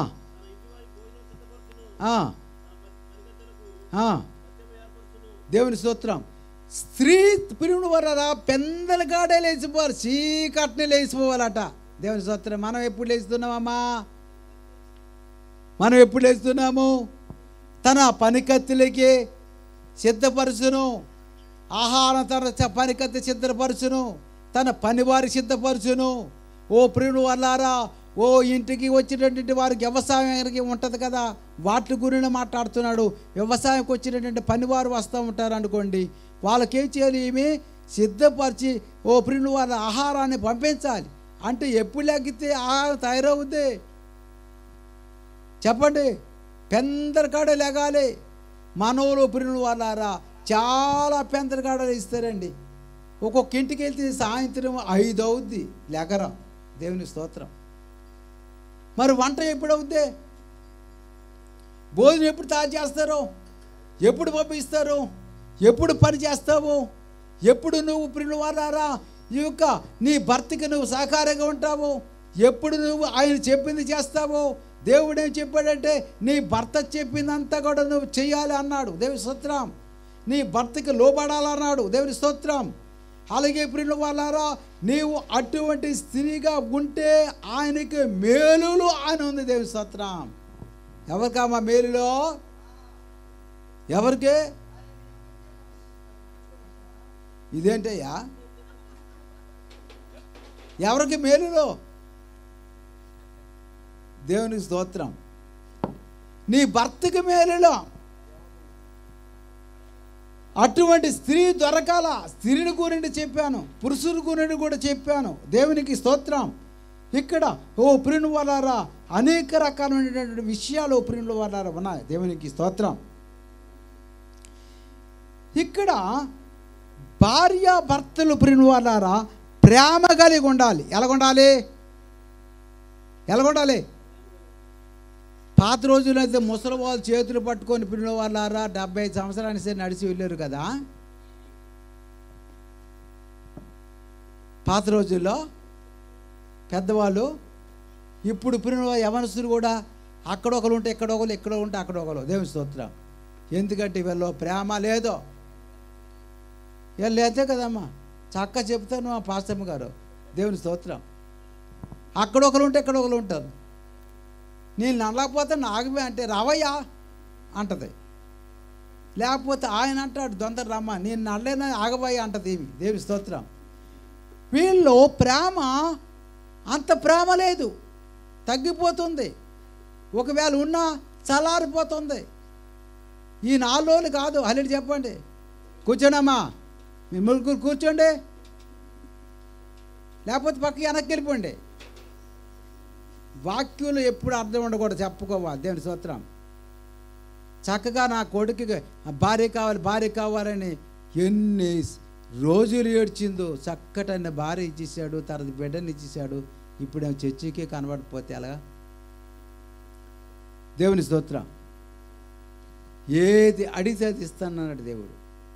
ఆ. ఆ. దేవుని స్తోత్రం స్త్రీ పిరుడు వరరా పెందల కాడే లేచిపోవాలి చీకట్ని లేచిపోవాలట దేవుని స్తోత్రం మనం ఎప్పుడు లేస్తున్నామమ్మా మనం ఎప్పుడు లేస్తున్నాము తన పనికత్తులకి సిద్ధపరచును ఆహారం తన చ- పనికత్తి సిద్ధపరచును తన పనివారి సిద్ధపరచును ఓ ప్రియుడు వల్లారా ఓ ఇంటికి వచ్చినటువంటి వారికి వ్యవసాయానికి ఉంటుంది కదా వాటి గురించి మాట్లాడుతున్నాడు వ్యవసాయంకి వచ్చినటువంటి పనివారు వస్తూ ఉంటారు అనుకోండి వాళ్ళకి ఏం చేయాలి ఏమి సిద్ధపరిచి ఓ ప్రియుడు వాళ్ళ ఆహారాన్ని పంపించాలి అంటే ఎప్పుడు లెక్కితే ఆహారం తయారవుద్ది చెప్పండి పెందరకాడ లెగాలి మనవులు ప్రియులు వాళ్ళారా చాలా పెందరకాడలు ఇస్తారండి ఒక్కొక్క ఇంటికి వెళ్తే సాయంత్రం ఐదు అవుద్ది లెగర దేవుని స్తోత్రం మరి వంట ఎప్పుడు అవుద్ది భోజనం ఎప్పుడు తయారు చేస్తారు ఎప్పుడు పంపిస్తారు ఎప్పుడు పని చేస్తావు ఎప్పుడు నువ్వు ప్రియులు వాళ్ళారా ఈ యొక్క నీ భర్తకి నువ్వు సహకారంగా ఉంటావు ఎప్పుడు నువ్వు ఆయన చెప్పింది చేస్తావు దేవుడు ఏం చెప్పాడంటే నీ భర్త చెప్పిందంతా కూడా నువ్వు చేయాలి అన్నాడు దేవుని స్తోత్రం నీ భర్తకి లోబడాలన్నాడు దేవుని స్తోత్రం అలాగే ప్రియుల వాళ్ళారా నీవు అటువంటి స్త్రీగా ఉంటే ఆయనకి మేలులు ఆయన ఉంది దేవుని స్తోత్రం ఎవరికమ్మా మేలులో ఎవరికి ఇదేంటయ్యా ఎవరికి మేలులో దేవునికి స్తోత్రం నీ భర్తకి మేలులో అటువంటి స్త్రీ దొరకాల స్త్రీని గురించి చెప్పాను పురుషుని గురించి కూడా చెప్పాను దేవునికి స్తోత్రం ఇక్కడ ఓ ప్రియుని వాళ్ళారా అనేక రకాలైనటువంటి విషయాలు ఓ ప్రియుల వాళ్ళారా ఉన్నాయి దేవునికి స్తోత్రం ఇక్కడ భార్య భర్తలు ప్రియుని వాళ్ళారా ప్రేమ కలిగి ఉండాలి ఎలాగుండాలి ఎలాగుండాలి పాత రోజుల్లో అయితే ముసలి వాళ్ళు చేతులు పట్టుకొని పిల్లల వాళ్ళారా డెబ్బై ఐదు సంవత్సరానికి సరే నడిచి వెళ్ళారు కదా పాత రోజుల్లో పెద్దవాళ్ళు ఇప్పుడు పిల్లల యవనస్తులు కూడా అక్కడ ఒకరు ఉంటే ఎక్కడ ఒకరు ఎక్కడ ఉంటే అక్కడ ఒకరు దేవుని స్తోత్రం ఎందుకంటే వీళ్ళు ప్రేమ లేదో వీళ్ళు లేతే కదమ్మా చక్క చెప్తాను మా పాస్తమ్మ గారు దేవుని స్తోత్రం అక్కడ ఒకరు ఉంటే ఎక్కడ ఒకరు ఉంటారు నేను నడలేకపోతే నాగమే అంటే రావయ్యా అంటది లేకపోతే ఆయన అంటాడు దొందర రమ్మ నేను నడలేన ఆగబోయ్యా అంటది ఏమి దేవి స్తోత్రం వీళ్ళు ప్రేమ అంత ప్రేమ లేదు తగ్గిపోతుంది ఒకవేళ ఉన్నా చల్లారిపోతుంది ఈ నాలుగు రోజులు కాదు హలి చెప్పండి కూర్చోండమ్మా మీ ముగ్గురు కూర్చోండి లేకపోతే పక్క వెనక్కి వెళ్ళిపోండి వాక్యులు ఎప్పుడు అర్థం ఉండకూడదు చెప్పుకోవాలి దేవుని స్తోత్రం చక్కగా నా కొడుకుకి భార్య కావాలి భార్య కావాలని ఎన్ని రోజులు ఏడ్చిందో చక్కటైన భార్య ఇచ్చేసాడు తర్వాత బిడ్డని ఇచ్చేసాడు ఇప్పుడేమో చర్చికే కనబడిపోతే ఎలాగా దేవుని స్తోత్రం ఏది అడిగితే అది ఇస్తానన్నాడు దేవుడు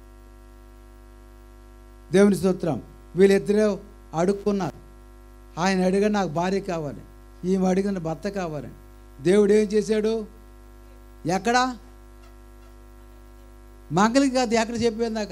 దేవుని స్తోత్రం వీళ్ళిద్దరూ అడుక్కున్నారు ఆయన అడిగా నాకు భార్య కావాలి ఈమె అడిగిన భర్త కావాలి దేవుడు ఏం చేశాడు ఎక్కడ మంగళకి కాదు ఎక్కడ చెప్పేందాక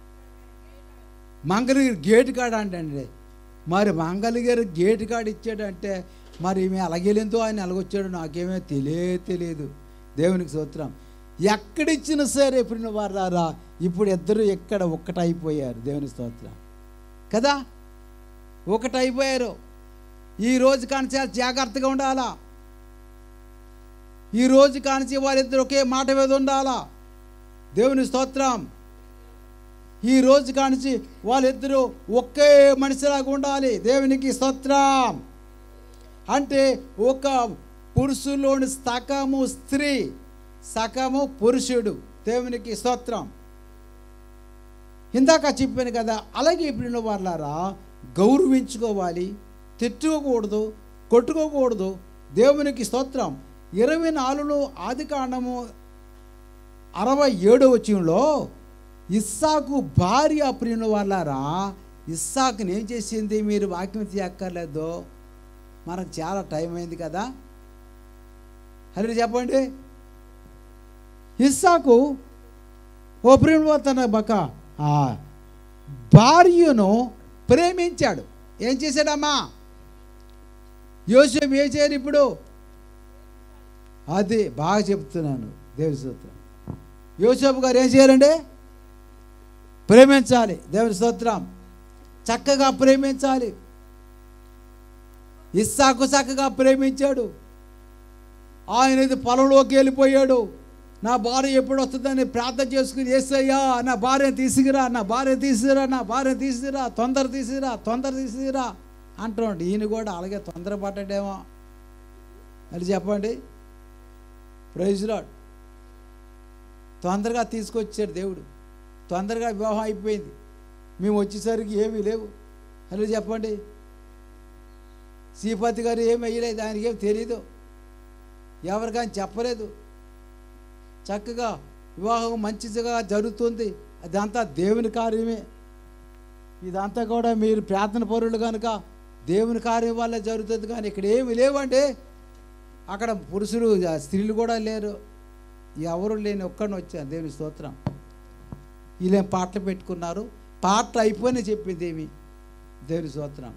మంగళగిరి గేటు కాడ అంటే మరి మంగళగిరి గేటు కాడ ఇచ్చాడంటే మరి ఈమె అలాగెళ్ళిందో ఆయన ఎలాగొచ్చాడు నాకేమీ తెలియ తెలియదు దేవునికి సూత్రం ఎక్కడిచ్చినా సరే ఇప్పుడు వారారా ఇప్పుడు ఇద్దరు ఎక్కడ ఒక్కటైపోయారు దేవుని స్తోత్రం కదా ఒకటైపోయారు ఈ రోజు కానించి చాలా జాగ్రత్తగా ఉండాలా ఈ రోజు కానించి వాళ్ళిద్దరు ఒకే మాట మీద ఉండాలా దేవుని స్తోత్రం ఈ రోజు కానించి వాళ్ళిద్దరూ ఒకే మనిషిలాగా ఉండాలి దేవునికి స్తోత్రం అంటే ఒక పురుషులోని సకము స్త్రీ సకము పురుషుడు దేవునికి స్తోత్రం ఇందాక చెప్పాను కదా అలాగే ఇప్పుడు వాళ్ళారా గౌరవించుకోవాలి తిట్టుకోకూడదు కొట్టుకోకూడదు దేవునికి స్తోత్రం ఇరవై నాలుగులో ఆది కాండము అరవై ఏడో వచ్చంలో ఇస్సాకు భార్య ప్రియుల వాళ్ళారా ఇస్సాకుని ఏం చేసింది మీరు వాక్యం తీయక్కర్లేదు మనకు చాలా టైం అయింది కదా హరి చెప్పండి ఇస్సాకు ఓ ప్రియుడు తన బక ఆ భార్యను ప్రేమించాడు ఏం చేశాడమ్మా యోసేపు ఏం చేయరు ఇప్పుడు అది బాగా చెప్తున్నాను దేవుని స్తోత్రం యోసేపు గారు ఏం చేయాలండి ప్రేమించాలి దేవుని స్తోత్రం చక్కగా ప్రేమించాలి ఇస్సాకు చక్కగా ప్రేమించాడు ఆయన ఇది పొలంలోకి వెళ్ళిపోయాడు నా భార్య ఎప్పుడు వస్తుందని ప్రార్థన చేసుకుని ఏసయ్యా నా భార్య తీసుకురా నా భార్య తీసుకురా నా భార్య తీసుకురా తొందర తీసుకురా తొందర తీసుకురా అంటున్నాడు ఈయన కూడా అలాగే తొందర పడ్డాడేమో అది చెప్పండి ప్రైజ్ లాడ్ తొందరగా తీసుకొచ్చాడు దేవుడు తొందరగా వివాహం అయిపోయింది మేము వచ్చేసరికి ఏమీ లేవు హలో చెప్పండి శ్రీపతి గారు ఏమి వేయలేదు ఆయనకి ఏం తెలీదు ఎవరికైనా చెప్పలేదు చక్కగా వివాహం మంచిగా జరుగుతుంది అదంతా దేవుని కార్యమే ఇదంతా కూడా మీరు ప్రార్థన పరులు కనుక దేవుని కార్యం వల్ల జరుగుతుంది కానీ ఇక్కడ ఏమి లేవండి అక్కడ పురుషులు ఆ స్త్రీలు కూడా లేరు ఎవరు లేని ఒక్కడిని వచ్చాను దేవుని స్తోత్రం వీళ్ళేం పాటలు పెట్టుకున్నారు పాటలు అయిపోయినా చెప్పింది ఏమి దేవుని స్తోత్రం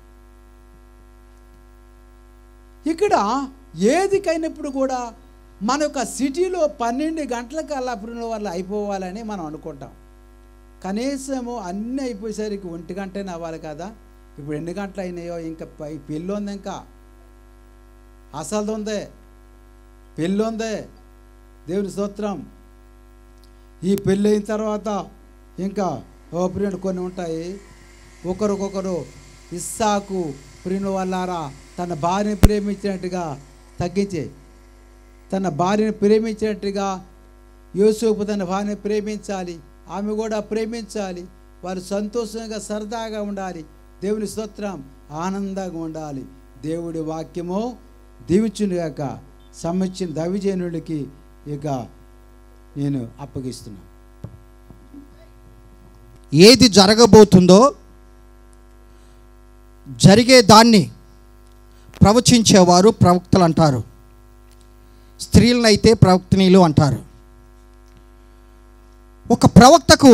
ఇక్కడ ఏదికైనప్పుడు కూడా మన యొక్క సిటీలో పన్నెండు గంటలకు అల్లపురం వల్ల అయిపోవాలని మనం అనుకుంటాం కనీసము అన్నీ అయిపోయేసరికి ఒంటి గంటనే అవ్వాలి కదా ఇప్పుడు ఎన్ని గంటలు అయినాయో ఇంకా పై పెళ్ళి ఉంది ఇంకా అసలు ఉంది పెళ్ళి ఉంది దేవుని స్తోత్రం ఈ పెళ్ళి అయిన తర్వాత ఇంకా ఓ ప్రియుడు కొన్ని ఉంటాయి ఒకరికొకరు ఇస్సాకు ప్రియుని వల్లారా తన భార్యని ప్రేమించినట్టుగా తగ్గించే తన భార్యని ప్రేమించినట్టుగా యోసేపు తన భార్యని ప్రేమించాలి ఆమె కూడా ప్రేమించాలి వారు సంతోషంగా సరదాగా ఉండాలి దేవుని స్తోత్రం ఆనందంగా ఉండాలి దేవుడి వాక్యము దీవించునుగాక సమ్మిచ్చిన దవిజనుడికి ఇక నేను అప్పగిస్తున్నాను ఏది జరగబోతుందో జరిగే దాన్ని ప్రవచించేవారు ప్రవక్తలు అంటారు స్త్రీలనైతే ప్రవక్తనీలు అంటారు ఒక ప్రవక్తకు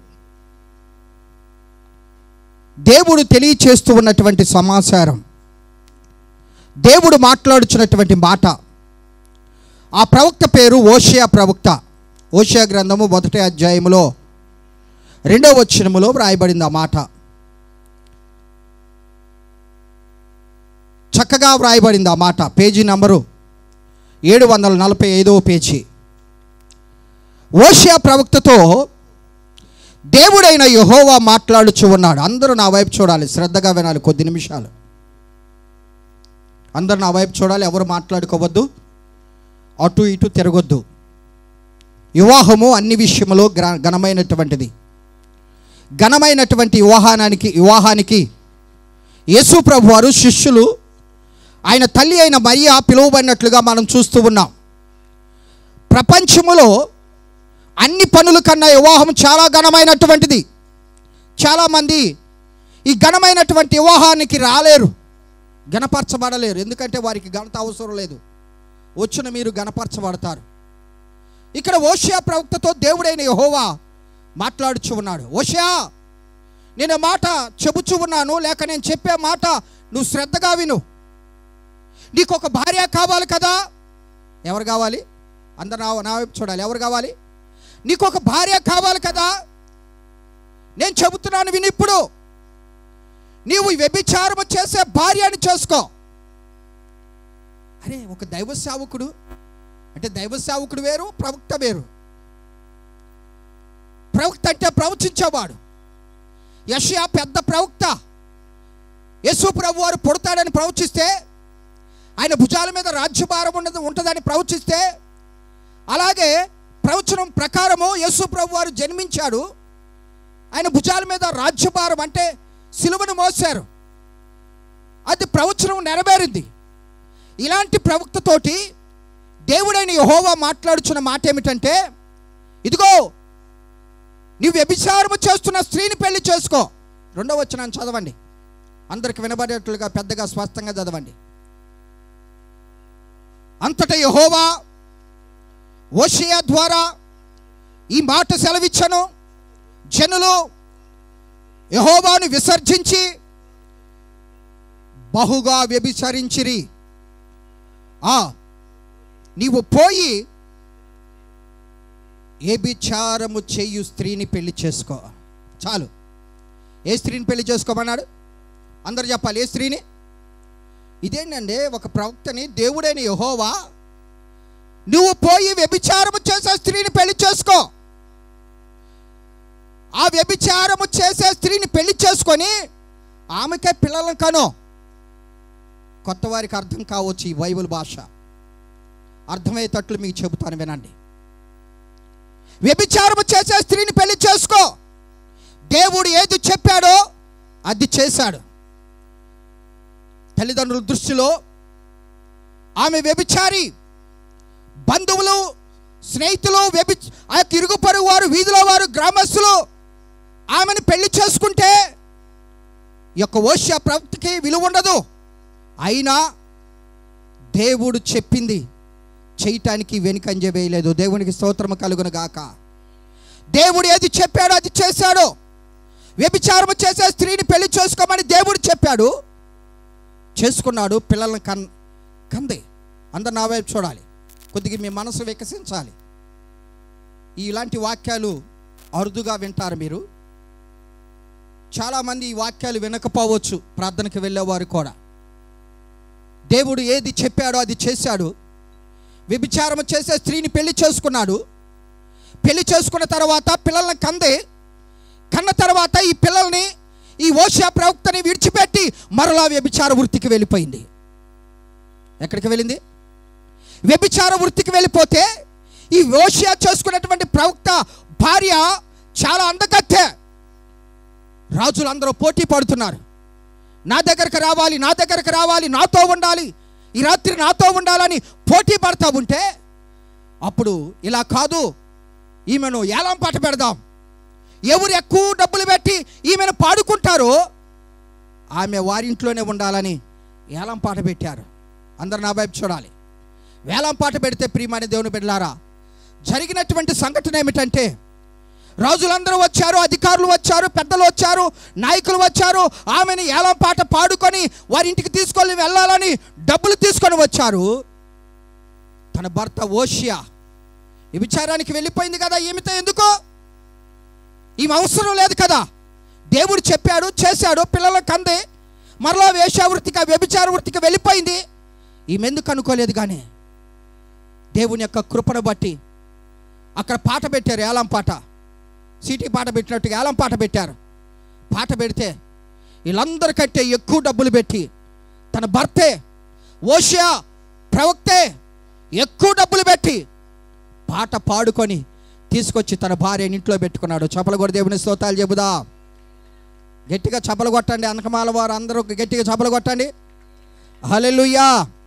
దేవుడు తెలియచేస్తూ ఉన్నటువంటి సమాచారం దేవుడు మాట్లాడుచున్నటువంటి మాట ఆ ప్రవక్త పేరు ఓషియా ప్రవక్త ఓషియా గ్రంథము మొదటి అధ్యాయములో రెండవ వచనములో వ్రాయబడింది ఆ మాట చక్కగా వ్రాయబడింది ఆ మాట పేజీ నంబరు ఏడు వందల నలభై ఐదవ పేజీ ఓషియా ప్రవక్తతో దేవుడైన యహోవా మాట్లాడుచు ఉన్నాడు అందరూ నా వైపు చూడాలి శ్రద్ధగా వినాలి కొద్ది నిమిషాలు అందరూ నా వైపు చూడాలి ఎవరు మాట్లాడుకోవద్దు అటు ఇటు తిరగొద్దు వివాహము అన్ని విషయములో గ్ర- ఘనమైనటువంటిది ఘనమైనటువంటి వివాహానికి వివాహానికి యేసు ప్రభు వారు శిష్యులు ఆయన తల్లి అయిన మరియా పిలువబడినట్లుగా మనం చూస్తూ ఉన్నాం ప్రపంచములో అన్ని పనుల కన్నా వివాహం చాలా ఘనమైనటువంటిది చాలామంది ఈ ఘనమైనటువంటి వివాహానికి రాలేరు గణపరచబడలేరు ఎందుకంటే వారికి ఘనత అవసరం లేదు వచ్చిన మీరు గణపరచబడతారు ఇక్కడ ఓషియా ప్రవక్తతో దేవుడైన యహోవా మాట్లాడుచు ఉన్నాడు ఓషియా నేను ఆ మాట చెబుచు ఉన్నాను లేక నేను చెప్పే మాట నువ్వు శ్రద్ధగా విను నీకు ఒక భార్య కావాలి కదా ఎవరు కావాలి అందరు నా నా వైపు చూడాలి ఎవరు కావాలి నీకు ఒక భార్య కావాలి కదా నేను చెబుతున్నాను విని ఇప్పుడు నీవు వ్యభిచారము చేసే భార్యని చేసుకో అరే ఒక దైవ సేవకుడు అంటే దైవ సేవకుడు వేరు ప్రవక్త వేరు ప్రవక్త అంటే ప్రవచించేవాడు యషయా పెద్ద ప్రవక్త యేసు ప్రభు వారు పుడతాడని ప్రవచిస్తే ఆయన భుజాల మీద రాజ్యభారం ఉన్నది ఉంటుందని ప్రవచిస్తే అలాగే ప్రవచనం ప్రకారము యేసు ప్రభు వారు జన్మించాడు ఆయన భుజాల మీద రాజ్యభారం అంటే సిలువను మోశారు అది ప్రవచనం నెరవేరింది ఇలాంటి ప్రవక్తతోటి దేవుడైన యహోవా మాట్లాడుచున్న మాట ఏమిటంటే ఇదిగో నీవు వ్యభిచారము చేస్తున్న స్త్రీని పెళ్లి చేసుకో రెండవ వచనాన్ని చదవండి అందరికి వినబడేట్లుగా పెద్దగా స్పష్టంగా చదవండి అంతటా యహోవా ఓషియా ద్వారా ఈ మాట సెలవిచ్చను జనులు యహోవాను విసర్జించి బహుగా వ్యభిచరించిరి ఆ నీవు పోయి ఏ విచారము చేయు స్త్రీని పెళ్లి చేసుకో చాలు ఏ స్త్రీని పెళ్లి చేసుకోమన్నాడు అందరు చెప్పాలి ఏ స్త్రీని ఇదేంటండి ఒక ప్రవక్తని దేవుడైన యహోవా నువ్వు పోయి వ్యభిచారము చేసే స్త్రీని పెళ్లి చేసుకో ఆ వ్యభిచారము చేసే స్త్రీని పెళ్లి చేసుకొని ఆమెకే పిల్లలను కను కొత్త వారికి అర్థం కావచ్చు ఈ బైబిల్ భాష అర్థమయ్యేటట్లు మీకు చెబుతాను వినండి వ్యభిచారము చేసే స్త్రీని పెళ్లి చేసుకో దేవుడు ఏది చెప్పాడో అది చేశాడు తల్లిదండ్రుల దృష్టిలో ఆమె వ్యభిచారి బంధువులు స్నేహితులు వ్యభి ఆ యొక్క ఇరుగు పొరుగు వారు వీధిలో వారు గ్రామస్తులు ఆమెను పెళ్లి చేసుకుంటే ఈ యొక్క ఓష్య ప్రవక్తకి విలువ ఉండదు అయినా దేవుడు చెప్పింది చేయటానికి వెనుకంజ వేయలేదు దేవునికి స్తోత్రము కలుగును గాక దేవుడు ఏది చెప్పాడో అది చేశాడు వ్యభిచారము చేసే స్త్రీని పెళ్లి చేసుకోమని దేవుడు చెప్పాడు చేసుకున్నాడు పిల్లల్ని కన్ కంది అందరు నా వైపు చూడాలి కొద్దిగా మీ మనసు వికసించాలి ఇలాంటి వాక్యాలు అరుదుగా వింటారు మీరు చాలామంది ఈ వాక్యాలు వినకపోవచ్చు ప్రార్థనకి వెళ్ళేవారు కూడా దేవుడు ఏది చెప్పాడో అది చేశాడు వ్యభిచారం చేసే స్త్రీని పెళ్లి చేసుకున్నాడు పెళ్లి చేసుకున్న తర్వాత పిల్లల్ని కంది కన్న తర్వాత ఈ పిల్లల్ని ఈ ఓషా ప్రవక్తని విడిచిపెట్టి మరలా వ్యభిచార వృత్తికి వెళ్ళిపోయింది ఎక్కడికి వెళ్ళింది వ్యభిచార వృత్తికి వెళ్ళిపోతే ఈ ఓషియా చేసుకున్నటువంటి ప్రవక్త భార్య చాలా అందగత్తె రాజులందరూ పోటీ పడుతున్నారు నా దగ్గరకు రావాలి నా దగ్గరకు రావాలి నాతో ఉండాలి ఈ రాత్రి నాతో ఉండాలని పోటీ పడతా ఉంటే అప్పుడు ఇలా కాదు ఈమెను ఏలం పాట పెడదాం ఎవరు ఎక్కువ డబ్బులు పెట్టి ఈమెను పాడుకుంటారో ఆమె వారింట్లోనే ఉండాలని ఏలం పాట పెట్టారు అందరు నా వైపు చూడాలి వేలం పాట పెడితే ప్రియమైన దేవుని బిడ్డలారా జరిగినటువంటి సంఘటన ఏమిటంటే రాజులందరూ వచ్చారు అధికారులు వచ్చారు పెద్దలు వచ్చారు నాయకులు వచ్చారు ఆమెను ఏలం పాట పాడుకొని వారి ఇంటికి తీసుకొని వెళ్ళాలని డబ్బులు తీసుకొని వచ్చారు తన భర్త ఓషియా ఈ విచారానికి వెళ్ళిపోయింది కదా ఈమెతో ఎందుకు ఈమె అవసరం లేదు కదా దేవుడు చెప్పాడు చేశాడు పిల్లలకు కంది మరలా వేషావృత్తికి వ్యభిచార వృత్తికి వెళ్ళిపోయింది ఈమె ఎందుకు అనుకోలేదు కానీ దేవుని యొక్క కృపను బట్టి అక్కడ పాట పెట్టారు ఏలం పాట సిటీ పాట పెట్టినట్టుగా ఏలం పాట పెట్టారు పాట పెడితే వీళ్ళందరికంటే ఎక్కువ డబ్బులు పెట్టి తన భర్తే ఓషియా ప్రవక్తే ఎక్కువ డబ్బులు పెట్టి పాట పాడుకొని తీసుకొచ్చి తన భార్యని ఇంట్లో పెట్టుకున్నాడు చపల కూడా దేవుని స్తోతాలు చెబుదా గట్టిగా చపలు కొట్టండి అనకమాల వారు అందరూ గట్టిగా చపలు కొట్టండి హలెలుయ్యా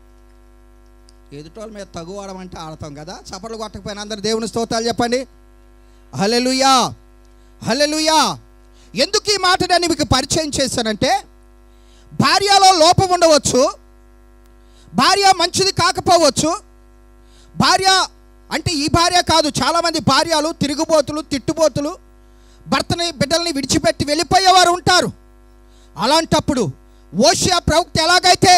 ఎదుటోళ్ళ మీద తగువాడం అంటే ఆడతాం కదా చపలు కొట్టకపోయినా అందరు దేవుని స్తోతాలు చెప్పండి హలెలుయా హలెలుయా ఎందుకు ఈ మాట నేను మీకు పరిచయం చేశానంటే భార్యలో లోపం ఉండవచ్చు భార్య మంచిది కాకపోవచ్చు భార్య అంటే ఈ భార్య కాదు చాలామంది భార్యలు తిరుగుబోతులు తిట్టుబోతులు భర్తని బిడ్డల్ని విడిచిపెట్టి వెళ్ళిపోయేవారు ఉంటారు అలాంటప్పుడు ఓషియా ప్రవక్త ఎలాగైతే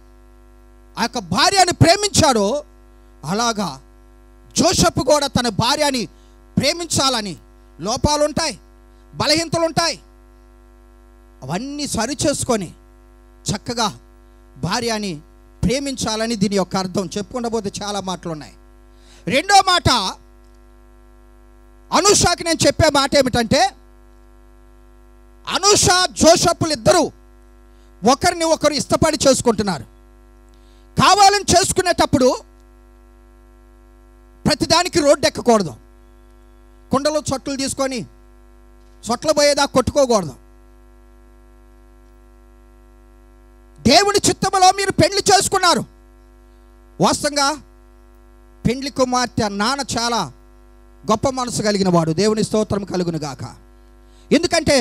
ఆ యొక్క భార్యని ప్రేమించాడో అలాగా జోషప్ కూడా తన భార్యని ప్రేమించాలని లోపాలుంటాయి బలహీనతలుంటాయి అవన్నీ సరి చేసుకొని చక్కగా భార్యని ప్రేమించాలని దీని యొక్క అర్థం చెప్పుకుండా పోతే చాలా మాటలు ఉన్నాయి రెండో మాట అనుషాకి నేను చెప్పే మాట ఏమిటంటే అనుష జోషప్పులు ఇద్దరు ఒకరిని ఒకరు ఇష్టపడి చేసుకుంటున్నారు కావాలని చేసుకునేటప్పుడు ప్రతిదానికి రోడ్డు ఎక్కకూడదు కుండలో చొట్లు తీసుకొని చొట్లు పోయేదా కొట్టుకోకూడదు దేవుని చిత్తములో మీరు పెళ్లి చేసుకున్నారు వాస్తవంగా పెండ్లి కుమార్తె నాన్న చాలా గొప్ప మనసు కలిగిన వాడు దేవుని స్తోత్రం కలుగును గాక ఎందుకంటే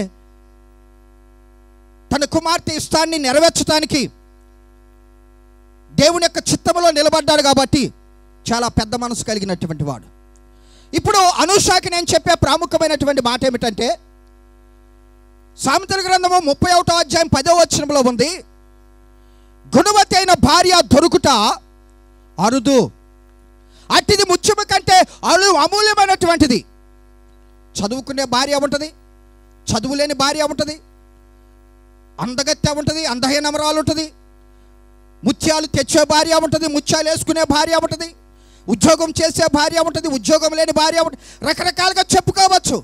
తన కుమార్తె ఇష్టాన్ని నెరవేర్చడానికి దేవుని యొక్క చిత్తములో నిలబడ్డాడు కాబట్టి చాలా పెద్ద మనసు కలిగినటువంటి వాడు ఇప్పుడు అనూషాకి నేను చెప్పే ప్రాముఖ్యమైనటువంటి మాట ఏమిటంటే సామెతల గ్రంథము ముప్పై ఒకటో అధ్యాయం పదో వచనంలో ఉంది గుణవతి అయిన భార్య దొరుకుట అరుదు అట్టిది ముత్యము కంటే అలు అమూల్యమైనటువంటిది చదువుకునే భార్య ఉంటుంది చదువు లేని భార్య ఉంటుంది అందగత్తె ఉంటుంది అందహీనమరాలు ఉంటుంది ముత్యాలు తెచ్చే భార్య ఉంటుంది ముత్యాలు వేసుకునే భార్య ఉంటుంది ఉద్యోగం చేసే భార్య ఉంటుంది ఉద్యోగం లేని భార్య ఉంటుంది రకరకాలుగా చెప్పుకోవచ్చు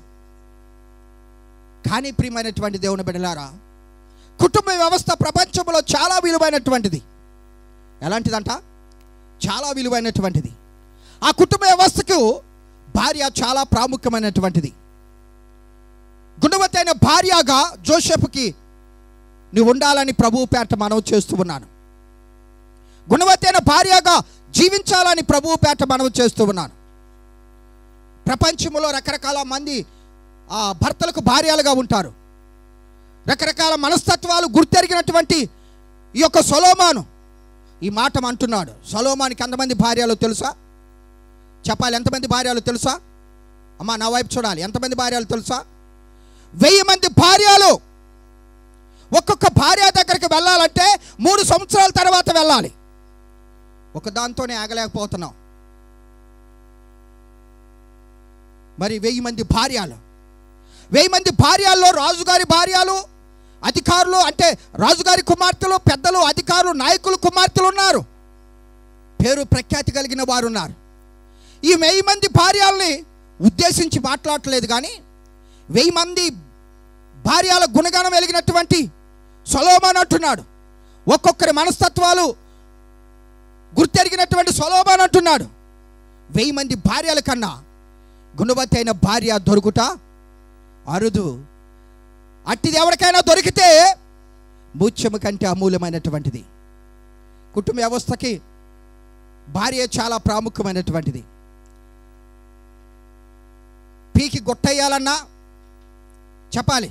కానీ ప్రియమైనటువంటి దేవుని బిడ్డలారా కుటుంబ వ్యవస్థ ప్రపంచంలో చాలా విలువైనటువంటిది ఎలాంటిదంట చాలా విలువైనటువంటిది ఆ కుటుంబ వ్యవస్థకు భార్య చాలా ప్రాముఖ్యమైనటువంటిది గుణవతైన భార్యగా జోసెఫ్కి నువ్వు ఉండాలని ప్రభువు పేట మనవి చేస్తూ ఉన్నాను గుణవతైన భార్యగా జీవించాలని ప్రభువు పేట మనవి చేస్తూ ఉన్నాను ప్రపంచంలో రకరకాల మంది ఆ భర్తలకు భార్యలుగా ఉంటారు రకరకాల మనస్తత్వాలు గుర్తెరిగినటువంటి ఈ యొక్క సొలోమాను ఈ మాట అంటున్నాడు సొలోమానికి ఎంతమంది భార్యలు తెలుసా చెప్పాలి ఎంతమంది భార్యలు తెలుసా అమ్మా నా వైపు చూడాలి ఎంతమంది భార్యలు తెలుసా వెయ్యి మంది భార్యలు ఒక్కొక్క భార్య దగ్గరికి వెళ్ళాలంటే మూడు సంవత్సరాల తర్వాత వెళ్ళాలి ఒక దాంతోనే ఆగలేకపోతున్నాం మరి వెయ్యి మంది భార్యలు వెయ్యి మంది భార్యల్లో రాజుగారి భార్యలు అధికారులు అంటే రాజుగారి కుమార్తెలు పెద్దలు అధికారులు నాయకులు కుమార్తెలు ఉన్నారు పేరు ప్రఖ్యాతి కలిగిన వారు ఉన్నారు ఈ వెయ్యి మంది భార్యల్ని ఉద్దేశించి మాట్లాడట్లేదు కానీ వెయ్యి మంది భార్యల గుణగానం వెలిగినటువంటి సొలోమాన్ అంటున్నాడు ఒక్కొక్కరి మనస్తత్వాలు గుర్తెరిగినటువంటి సొలోమాన్ అంటున్నాడు వెయ్యి మంది భార్యల కన్నా గుణవతి అయిన భార్య దొరుకుట అరుదు అట్టిది ఎవరికైనా దొరికితే ముత్యము కంటే అమూల్యమైనటువంటిది కుటుంబ వ్యవస్థకి భార్య చాలా ప్రాముఖ్యమైనటువంటిది పీకి గొట్టయ్యాలన్నా చెప్పాలి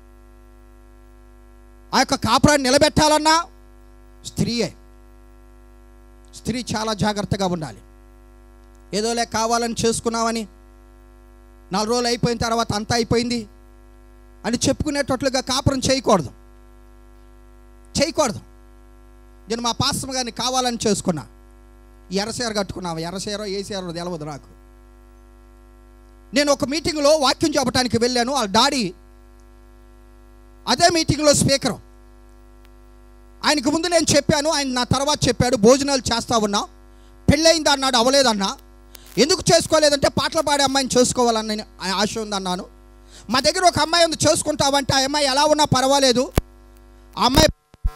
ఆ యొక్క కాపురాన్ని నిలబెట్టాలన్నా స్త్రీయే స్త్రీ చాలా జాగ్రత్తగా ఉండాలి ఏదోలే కావాలని చేసుకున్నామని నాలుగు రోజులు అయిపోయిన తర్వాత అంతా అయిపోయింది అని చెప్పుకునేటట్లుగా కాపురం చేయకూడదు చేయకూడదు నేను మా పాస్టమ్ గారిని కావాలని చేసుకున్నా ఎర్రసేర కట్టుకున్నావు ఎర్రసేరో ఏ సేరో తెలవదు నాకు నేను ఒక మీటింగ్లో వాక్యం చెప్పడానికి వెళ్ళాను వాళ్ళ డాడీ అదే మీటింగ్లో స్పీకరు ఆయనకు ముందు నేను చెప్పాను ఆయన నా తర్వాత చెప్పాడు భోజనాలు చేస్తా ఉన్నా పెళ్ళయిందా అన్నాడు అవ్వలేదన్నా ఎందుకు చేసుకోలేదంటే పాటలు పాడే అమ్మాయిని చేసుకోవాలని నేను ఆశ ఉందన్నాను మా దగ్గర ఒక అమ్మాయి ఉంది చేసుకుంటావంటే ఆ అమ్మాయి ఎలా ఉన్నా పర్వాలేదు ఆ అమ్మాయి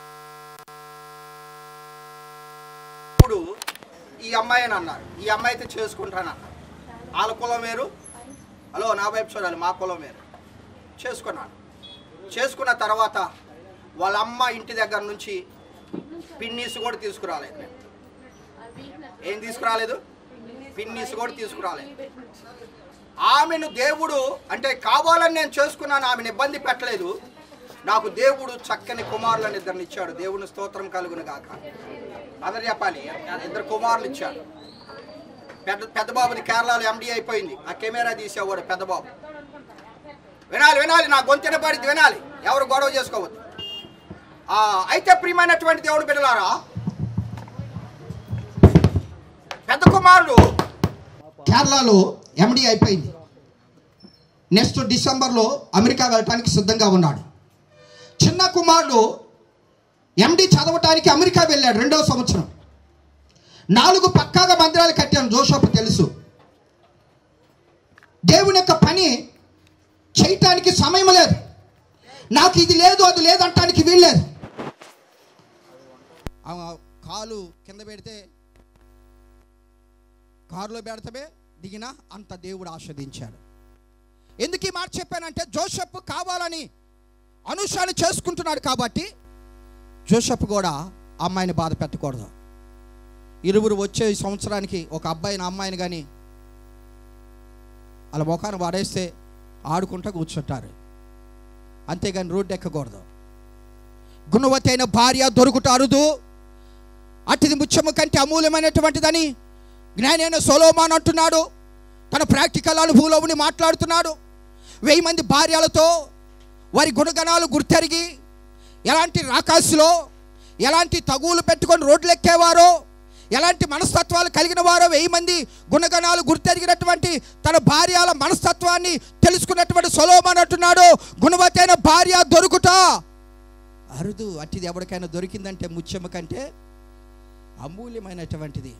ఇప్పుడు ఈ అమ్మాయి అని అన్నారు ఈ అమ్మాయి అయితే చేసుకుంటానన్నారు వాళ్ళ కులం వేరు హలో నా వైపు చూడాలి మా కులం వేరు చేసుకున్నాను చేసుకున్న తర్వాత వాళ్ళ అమ్మ ఇంటి దగ్గర నుంచి పిన్నీస్ కూడా తీసుకురాలేదు నేను ఏం తీసుకురాలేదు పిన్నీస్ కూడా తీసుకురాలేదు ఆమెను దేవుడు అంటే కావాలని నేను చేసుకున్నాను ఆమెను ఇబ్బంది పెట్టలేదు నాకు దేవుడు చక్కని కుమారులను ఇద్దరిని ఇచ్చాడు దేవుని స్తోత్రం కలుగును గాక అందరు చెప్పాలి ఇద్దరు కుమారులు ఇచ్చాడు పెద్ద పెద్ద బాబుది కేరళలో ఎండి అయిపోయింది ఆ కెమెరా తీసేవాడు పెద్ద బాబు వినాలి వినాలి నా గొంతెన పడింది వినాలి ఎవరు గొడవ చేసుకోవద్దు ఆ, అయితే ప్రియమైనటువంటి దేవుడు బిడ్డలారా పెద్ద కుమారుడు కేరళలో ఎండి అయిపోయింది నెక్స్ట్ డిసెంబర్లో అమెరికా వెళ్ళటానికి సిద్ధంగా ఉన్నాడు చిన్న కుమారుడు ఎండి చదవటానికి అమెరికా వెళ్ళాడు రెండవ సంవత్సరం నాలుగు పక్కాగా మందిరాలు కట్టాను జోషపు తెలుసు దేవుని యొక్క పని చేయటానికి సమయం లేదు నాకు ఇది లేదు అది లేదంటానికి వీల్లేదు ఆ కాలు కింద పెడితే కారులో పెడతామే దిగినా అంత దేవుడు ఆస్వాదించాడు ఎందుకు ఈ మాట చెప్పానంటే జోసెఫ్ కావాలని అనుషాన్ని చేసుకుంటున్నాడు కాబట్టి జోసెఫ్ కూడా ఆ అమ్మాయిని బాధ పెట్టకూడదు ఇరువురు వచ్చే ఈ సంవత్సరానికి ఒక అబ్బాయిని అమ్మాయిని కానీ అలా ముఖాన్ని వాడేస్తే ఆడుకుంటూ కూర్చుంటారు అంతేగాని రోడ్డు ఎక్కకూడదు గుణవతి అయిన భార్య దొరుకుట అరుదు అట్టిది ముత్యము కంటే అమూల్యమైనటువంటిదని జ్ఞానైన సొలోమాన్ అంటున్నాడు తన ప్రాక్టికల్ అనుభవంలో ఉండి మాట్లాడుతున్నాడు వెయ్యి మంది భార్యలతో వారి గుణగణాలు గుర్తెరిగి ఎలాంటి రాకాసులో ఎలాంటి తగువులు పెట్టుకొని రోడ్లు ఎక్కేవారో ఎలాంటి మనస్తత్వాలు కలిగిన వారో వెయ్యి మంది గుణగణాలు గుర్తెరిగినటువంటి తన భార్యల మనస్తత్వాన్ని తెలుసుకున్నటువంటి సొలోమన్ అంటున్నాడు గుణవతైన భార్య దొరుకుట అరుదు అట్టిది ఎవరికైనా దొరికిందంటే ముత్యము కంటే అమూల్యమైనటువంటిది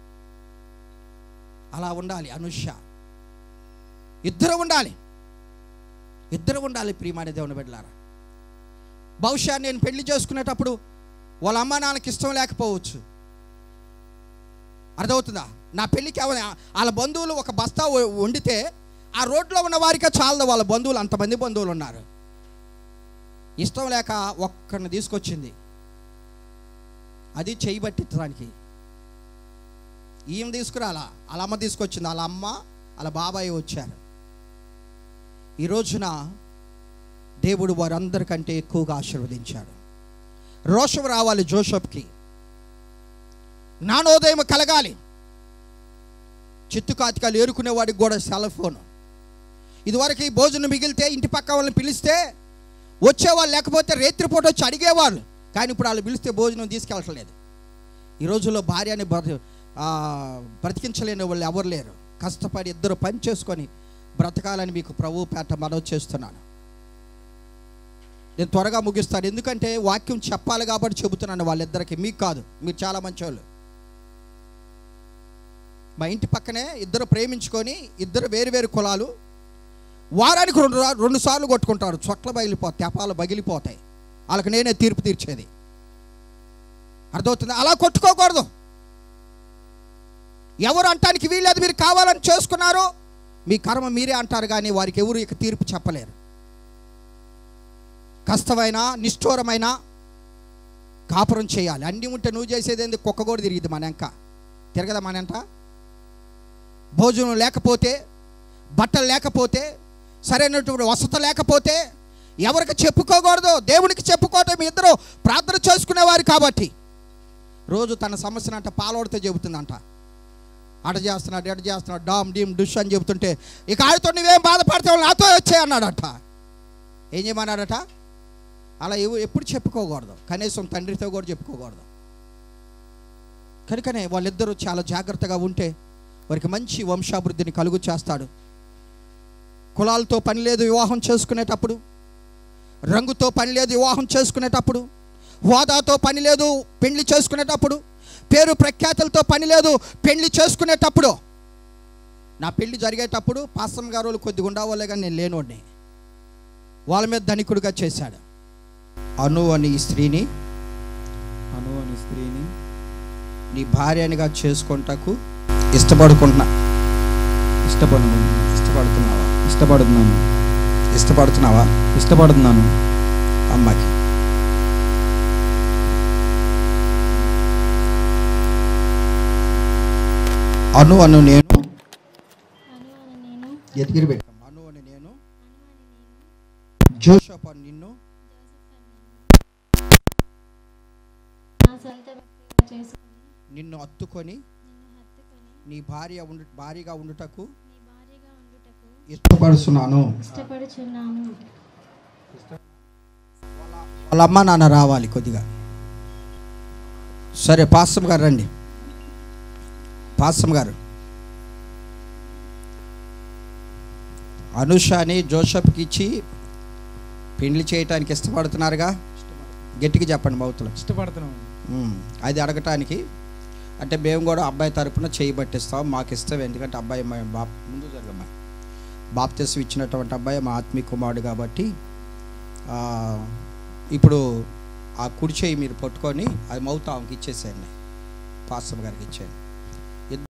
అలా ఉండాలి అనుష ఇద్దరు ఉండాలి ఇద్దరు ఉండాలి ప్రియమైన దేవుని బిడ్డలారా బహుశా నేను పెళ్లి చేసుకునేటప్పుడు వాళ్ళ అమ్మ నాన్నకి ఇష్టం లేకపోవచ్చు అర్థమవుతుందా నా పెళ్ళికి ఎవరు వాళ్ళ బంధువులు ఒక బస్తా వ- వండితే ఆ రోడ్లో ఉన్న వారికే చాలదు వాళ్ళ బంధువులు అంతమంది బంధువులు ఉన్నారు ఇష్టం లేక ఒక్కడిని తీసుకొచ్చింది అది చేయి పట్టించడానికి ఈమె తీసుకురాలా వాళ్ళ అమ్మ తీసుకొచ్చింది వాళ్ళ అమ్మ వాళ్ళ బాబాయ్ వచ్చారు ఈ రోజున దేవుడు వారందరికంటే ఎక్కువగా ఆశీర్వదించాడు రోషం రావాలి జోషప్కి జ్ఞానోదయం కలగాలి చిత్తు కాతికాలు ఏరుకునే వాడికి కూడా సెల్ ఫోన్ ఇదివరకు ఈ భోజనం మిగిలితే ఇంటి పక్క వాళ్ళని పిలిస్తే వచ్చేవాళ్ళు లేకపోతే రేత్రిపూట వచ్చి అడిగేవాళ్ళు కానీ ఇప్పుడు వాళ్ళు పిలిస్తే భోజనం తీసుకెళ్ళట్లేదు ఈ రోజుల్లో భార్యని బ్రత ఆ, బ్రతికించలేని వాళ్ళు ఎవరు లేరు కష్టపడి ఇద్దరు పని చేసుకొని బ్రతకాలని మీకు ప్రభు పేట మనవి చేస్తున్నాను నేను త్వరగా ముగిస్తాను ఎందుకంటే వాక్యం చెప్పాలి కాబట్టి చెబుతున్నాను వాళ్ళిద్దరికి మీకు కాదు మీరు చాలా మంచోళ్ళు మా ఇంటి పక్కనే ఇద్దరు ప్రేమించుకొని ఇద్దరు వేరు వేరు కులాలు వారానికి రెండు రా- రెండు సార్లు కొట్టుకుంటారు చొట్ల బయలిపోతాయి తెపాలు పగిలిపోతాయి వాళ్ళకి నేనే తీర్పు తీర్చేది అర్థమవుతుంది అలా కొట్టుకోకూడదు ఎవరు అంటానికి వీలేదు మీరు కావాలని చేసుకున్నారు మీ కర్మ మీరే అంటారు కానీ వారికి ఎవరు ఇక తీర్పు చెప్పలేరు కష్టమైన నిష్ఠూరమైన కాపురం చేయాలి అన్నీ ఉంటే నువ్వు చేసేది ఏంది కుక్క కూడా తిరిగిద్ది మన వెంక తిరగదా మన వెంట భోజనం లేకపోతే బట్టలు లేకపోతే సరైనటువంటి వసతి లేకపోతే ఎవరికి చెప్పుకోకూడదు దేవునికి చెప్పుకోవటం మీ ఇద్దరు ప్రార్థన చేసుకునేవారు కాబట్టి రోజు తన సమస్యను అంట పాలవడితే చెబుతుందంట అట చేస్తున్నాడు ఎట చేస్తున్నాడు డామ్ డీమ్ డుష్ అని చెబుతుంటే ఇక ఆడితో నువ్వేం బాధపడితే నాతో వచ్చే అన్నాడట ఏం చేయమన్నాడట అలా ఎవ ఎప్పుడు చెప్పుకోకూడదు కనీసం తండ్రితో కూడా చెప్పుకోకూడదు కనుకనే వాళ్ళిద్దరూ చాలా జాగ్రత్తగా ఉంటే వారికి మంచి వంశాభివృద్ధిని కలుగు చేస్తాడు కులాలతో పని లేదు వివాహం చేసుకునేటప్పుడు రంగుతో పని లేదు వివాహం చేసుకునేటప్పుడు హోదాతో పని లేదు పెళ్లి చేసుకునేటప్పుడు పేరు ప్రఖ్యాతులతో పని లేదు పెళ్లి చేసుకునేటప్పుడు నా పెళ్లి జరిగేటప్పుడు పాసం గారు వాళ్ళు కొద్దిగా ఉండవాళ్ళే కానీ నేను లేనోడిని వాళ్ళ మీద ధనికుడిగా చేశాడు అను అని ఈ స్త్రీని అను అని స్త్రీని నీ భార్యనిగా చేసుకుంటకు ఇష్టపడుకుంటున్నా ఇష్టపడుతున్నాను ఇష్టపడుతున్నావా ఇష్టపడుతున్నాను ఇష్టపడుతున్నావా ఇష్టపడుతున్నాను అమ్మకి అను అను నేను అను అని నేను ఎదిగిరి పెట్టాం అను అని నేను జోషప్ అని నిన్ను నా సొంత వ్యక్తిగా చేసుకుని నిన్ను అత్తుకొని నిన్ను హత్తుకొని నీ భార్య ఉండు భార్యగా ఉండుటకు నీ భార్యగా ఉండుటకు ఇష్టపడుతున్నాను ఇష్టపడుచున్నాను వాళ్ళ అమ్మ నాన్న రావాలి కొద్దిగా సరే పాస్తం గారు రండి పాస్తం గారు అనుషాని జోసఫ్కి ఇచ్చి పెళ్లి చేయటానికి ఇష్టపడుతున్నారుగా గట్టిగా చెప్పండి మౌతులు ఇష్టపడుతున్నాను ఉమ్, అది అడగటానికి అంటే మేము కూడా అబ్బాయి తరపున చేయి పట్టిస్తాం మాకు ఇష్టం ఎందుకంటే అబ్బాయి మా బాప్ ముందు జరగమ్మా బాప్తిసం ఇచ్చినటువంటి అబ్బాయి మా ఆత్మీయ కుమారుడు కాబట్టి ఆ, ఇప్పుడు ఆ కుడి చేయి మీరు పట్టుకొని అది మౌత్ ఆమెకి ఇచ్చేసేయండి పాస్తం గారికి ఇచ్చేయండి ఇద్-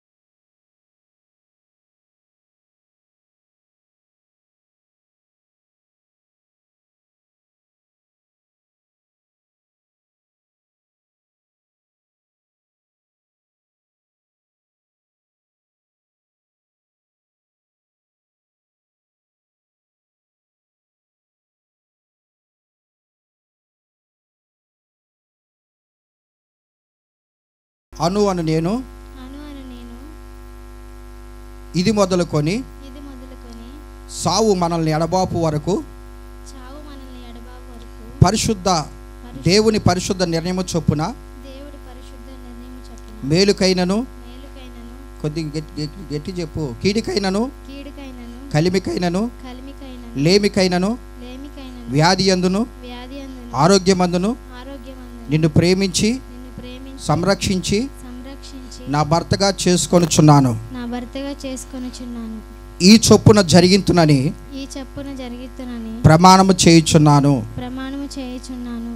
అను అను నేను అను అని నేను ఇది మొదలుకొని ఇది మొదలుకొని సావు మనల్ని ఎడబాపు వరకు చావు మనల్ని ఎడబాబు వరకు పరిశుద్ధ పరిశు- దేవుని పరిశుద్ధ నిర్ణయము చొప్పున దేవుడి పరిశుద్ధ నిర్ణయం చొప్పున మేలుకైనను మేలుకైనను కొద్ది గట్టి గట్టి- గట్టి చెప్పు కీడికైనను కీడుకైనను కలిమికైనను కలిమికైనను లేమికైనను లేమికైనను వ్యాధి అందును వ్యాధి అందును ఆరోగ్యమందును ఆరోగ్యమందును నిన్ను ప్రేమించి నిన్ను ప్రేమించి సంరక్షించి సంరక్షించి నా భర్తగా చేసుకొనుచున్నాను నా భర్తగా చేసుకొనుచున్నాను ఈ చొప్పున జరిగింతునని ఈ చెప్పున జరుగుతునని ప్రమాణము చేయుచున్నాను ప్రమాణము చేయుచున్నాను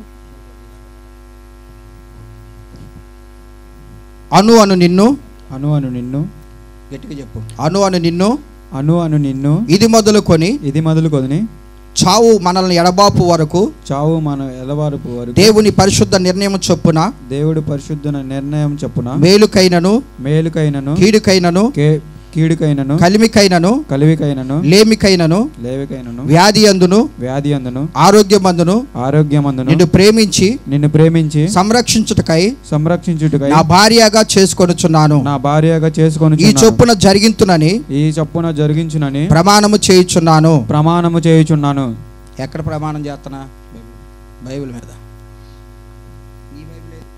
అను అను నిన్ను అను అను నిన్ను గట్టిగా చెప్పు అను అను నిన్ను అను అను నిన్ను ఇది మొదలుకొని ఇది మొదలుకొని చావు మనల్ని ఎడబాపు వరకు చావు మన ఎలవారుపు వరకు దేవుని పరిశుద్ధ నిర్ణయం చొప్పున దేవుడు పరిశుద్ధ నిర్ణయం చొప్పున మేలుకైనను మేలుకైనను కీడుకైనను కే- కీడుకైనను కలిమికైనను కలివికైనను లేమికైనను లేవికైనను వ్యాధి అందును వ్యాధి అందును ఆరోగ్యమందును ఆరోగ్యమందును నిన్ను ప్రేమించి నిన్ను ప్రేమించి సంరక్షించుటకై సంరక్షించుటకై నా భార్యగా చేసుకొనుచున్నాను నా భార్యగా చేసుకొని ఈ చొప్పున జరిగింతునని ఈ చొప్పున జరిగించునని ప్రమాణము చేయుచున్నాను ప్రమాణము చేయుచున్నాను ఎక్కడ ప్రమాణం చేస్తున్నా బైబిల్ మీద ఈ బైబిల్ ఏది?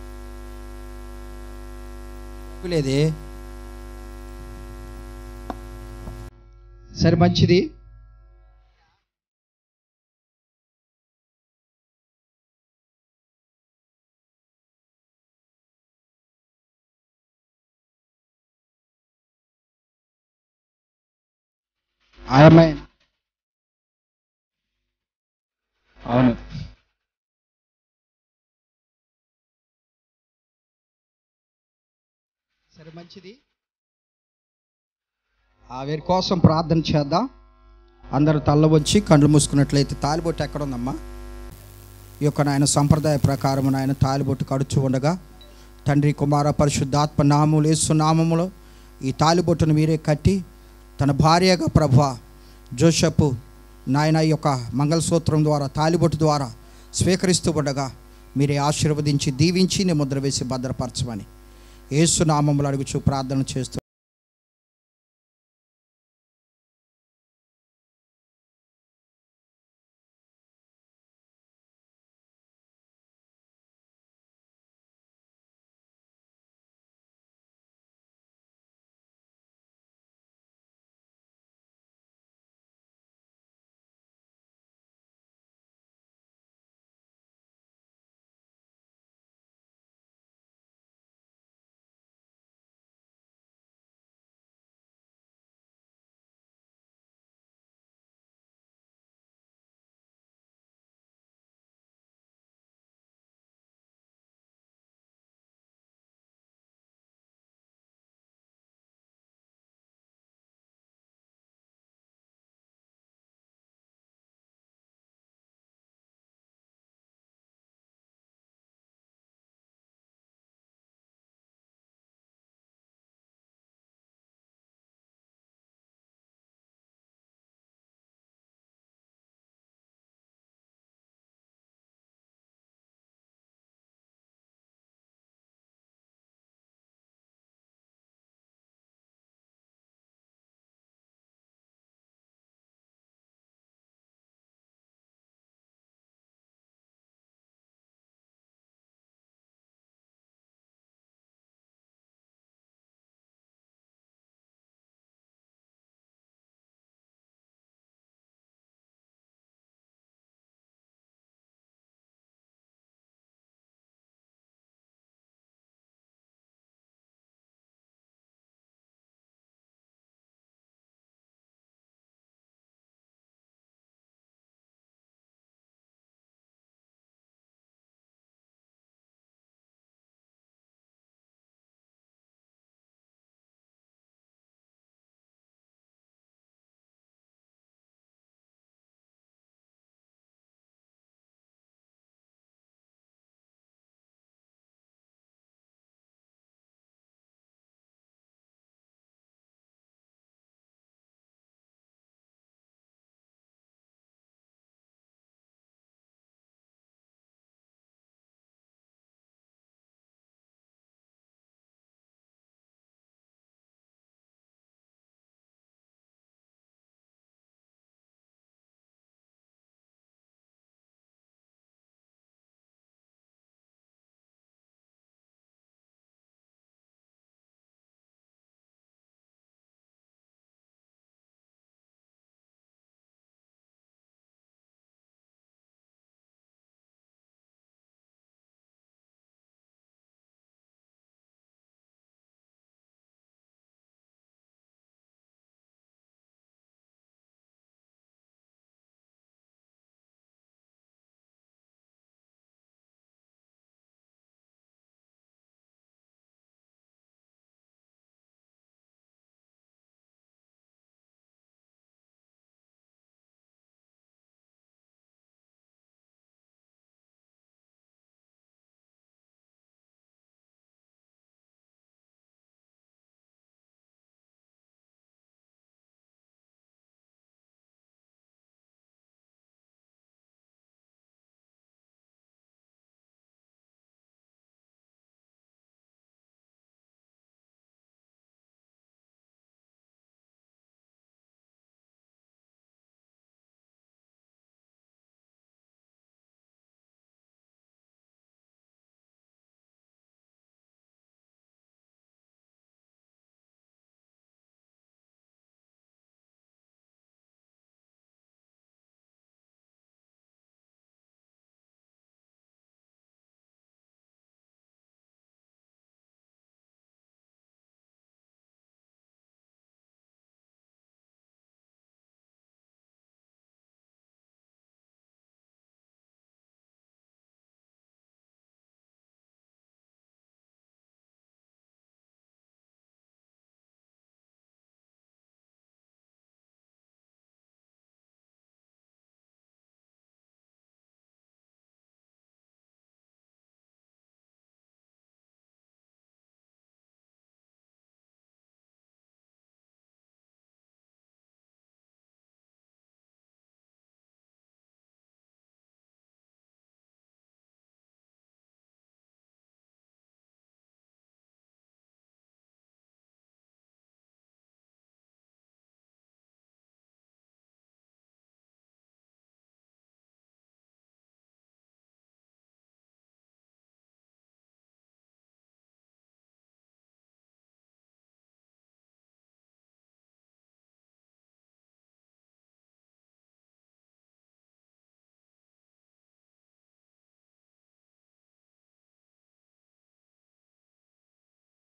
బైబిల్ ఏది సరే మంచిది ఆయమ్మాయి అవును సరే మంచిది ఆ వీరి కోసం ప్రార్థన చేద్దాం అందరూ తల్ల వచ్చి కండ్లు మూసుకున్నట్లయితే తాలిబొట్టు ఎక్కడ ఉందమ్మా ఈ యొక్క నాయన సంప్రదాయ ప్రకారం నాయన తాలిబొట్టు కడుచు ఉండగా తండ్రి కుమార పరిశుద్ధాత్మ నామములు యేసు నామములో ఈ తాలిబొట్టును మీరే కట్టి తన భార్యగా ప్రభ జోషపు నాయన ఈ యొక్క మంగళసూత్రం ద్వారా తాలిబొట్టు ద్వారా స్వీకరిస్తూ ఉండగా మీరే ఆశీర్వదించి దీవించి నీ ముద్ర వేసి భద్రపరచమని యేసు నామములు అడుగుచు ప్రార్థన చేస్తూ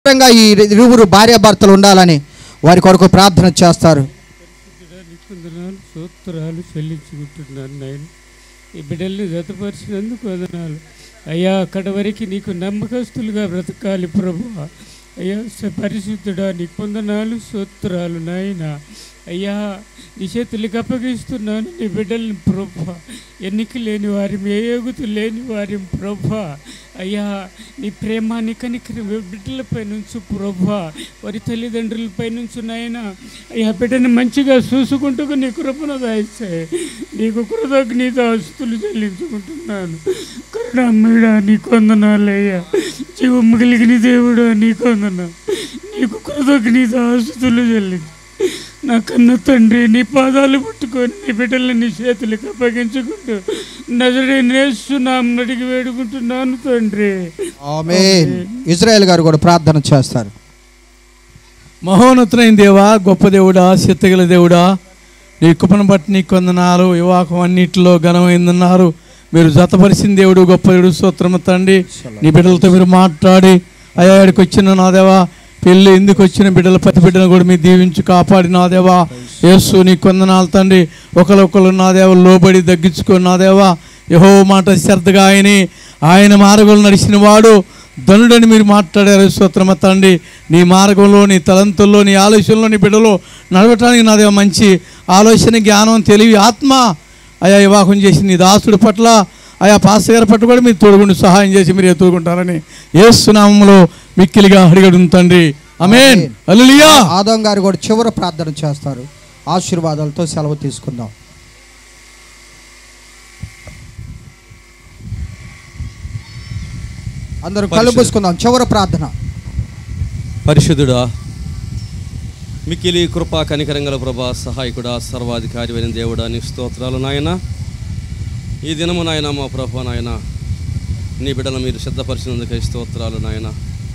విధంగా ఈ ఇరువురు భార్యాభర్తలు ఉండాలని వారి కొరకు ప్రార్థన చేస్తారు నీకు వందనాలు సూత్రాలు చెల్లించుకుంటున్నాను నాయన ఈ బిడ్డల్ని జతపరిచినందుకు వదనాలు అయ్యా అక్కడ వరకు నీకు నమ్మకస్తులుగా బ్రతకాలి ప్రభు అయ్యా స- పరిశుద్ధుడా నీకు వందనాలు సూత్రాలు నాయన అయ్యా నీ చేతులకు అప్పగిస్తున్నాను నీ బిడ్డల్ని ప్రభ ఎన్నిక లేని వారి ఏ యోగుతు లేని వారి ప్రభ అయ్యా నీ ప్రేమ నీ కనికరం బిడ్డలపై నుంచి ప్రభ వారి తల్లిదండ్రులపై నుంచి నాయన అయ్యా బిడ్డని మంచిగా చూసుకుంటూ నీ కృపను దాయిస్తాయి నీకు కృతజ్ఞత ఆస్తులు చెల్లించుకుంటున్నాను కరుణామీడ నీ కొందనాలయ్యా జీవం కలిగిన దేవుడు నీ కొందన నీకు కృతజ్ఞత ఆస్తులు చెల్లించు నా కన్న తండ్రి నీ పాదాలు పట్టుకొని నీ బిడ్డల్ని నీ చేతులకు అప్పగించుకుంటూ నజరే నేస్తున్నాం అడిగి వేడుకుంటున్నాను తండ్రి ఆమేన్ ఇజ్రాయెల్ గారు కూడా ప్రార్థన చేస్తారు మహోన్నతులైన దేవా గొప్ప దేవుడా శక్తిగల దేవుడా నీ కృపను బట్టి నీ కొందనాలు వివాహం అన్నిటిలో ఘనమైందన్నారు మీరు జతపరిచిన దేవుడు గొప్ప దేవుడు స్తోత్రము తండ్రి నీ బిడ్డలతో మీరు మాట్లాడి అయ్యా ఇక్కడికి వచ్చిన నా దేవా పెళ్ళి ఎందుకు వచ్చిన బిడ్డల ప్రతి బిడ్డను కూడా మీరు దీవించి కాపాడి నా దేవా యేసు నీ కొందనాలు తండ్రి ఒకరొకరు నా దేవ లోబడి తగ్గించుకొని నా దేవా యహో మాట శ్రద్ధగా ఆయని ఆయన మార్గంలో నడిచిన వాడు ధనుడని మీరు మాట్లాడారు స్తోత్రమ తండ్రి నీ మార్గంలో నీ తలంతుల్లో నీ ఆలోచనలో నీ బిడ్డలో నడవటానికి నాదే మంచి ఆలోచన జ్ఞానం తెలివి ఆత్మ అయా వివాహం చేసి నీ దాసుడి పట్ల ఆయా పాస్టర్ గారి పట్ల కూడా మీరు తోడుగుండి సహాయం చేసి మీరు ఎత్తుకుంటారని ఏసునామంలో మిక్కిలిగా అడిగడు తండ్రి అమేన్ అల్లులియా ఆదం గారు కూడా చివరి ప్రార్థన చేస్తారు ఆశీర్వాదాలతో సెలవు తీసుకుందాం అందరూ కళ్ళు మూసుకుందాం చివరి ప్రార్థన పరిశుద్ధుడా మిక్కిలి కృపా కనికరంగల ప్రభా సహాయకుడా సర్వాధికారి అయిన దేవుడా నీ స్తోత్రాలు నాయన ఈ దినము నాయన మా ప్రభా నాయన నీ బిడ్డలు మీరు సిద్ధపరిచినందుకై స్తోత్రాలు నాయన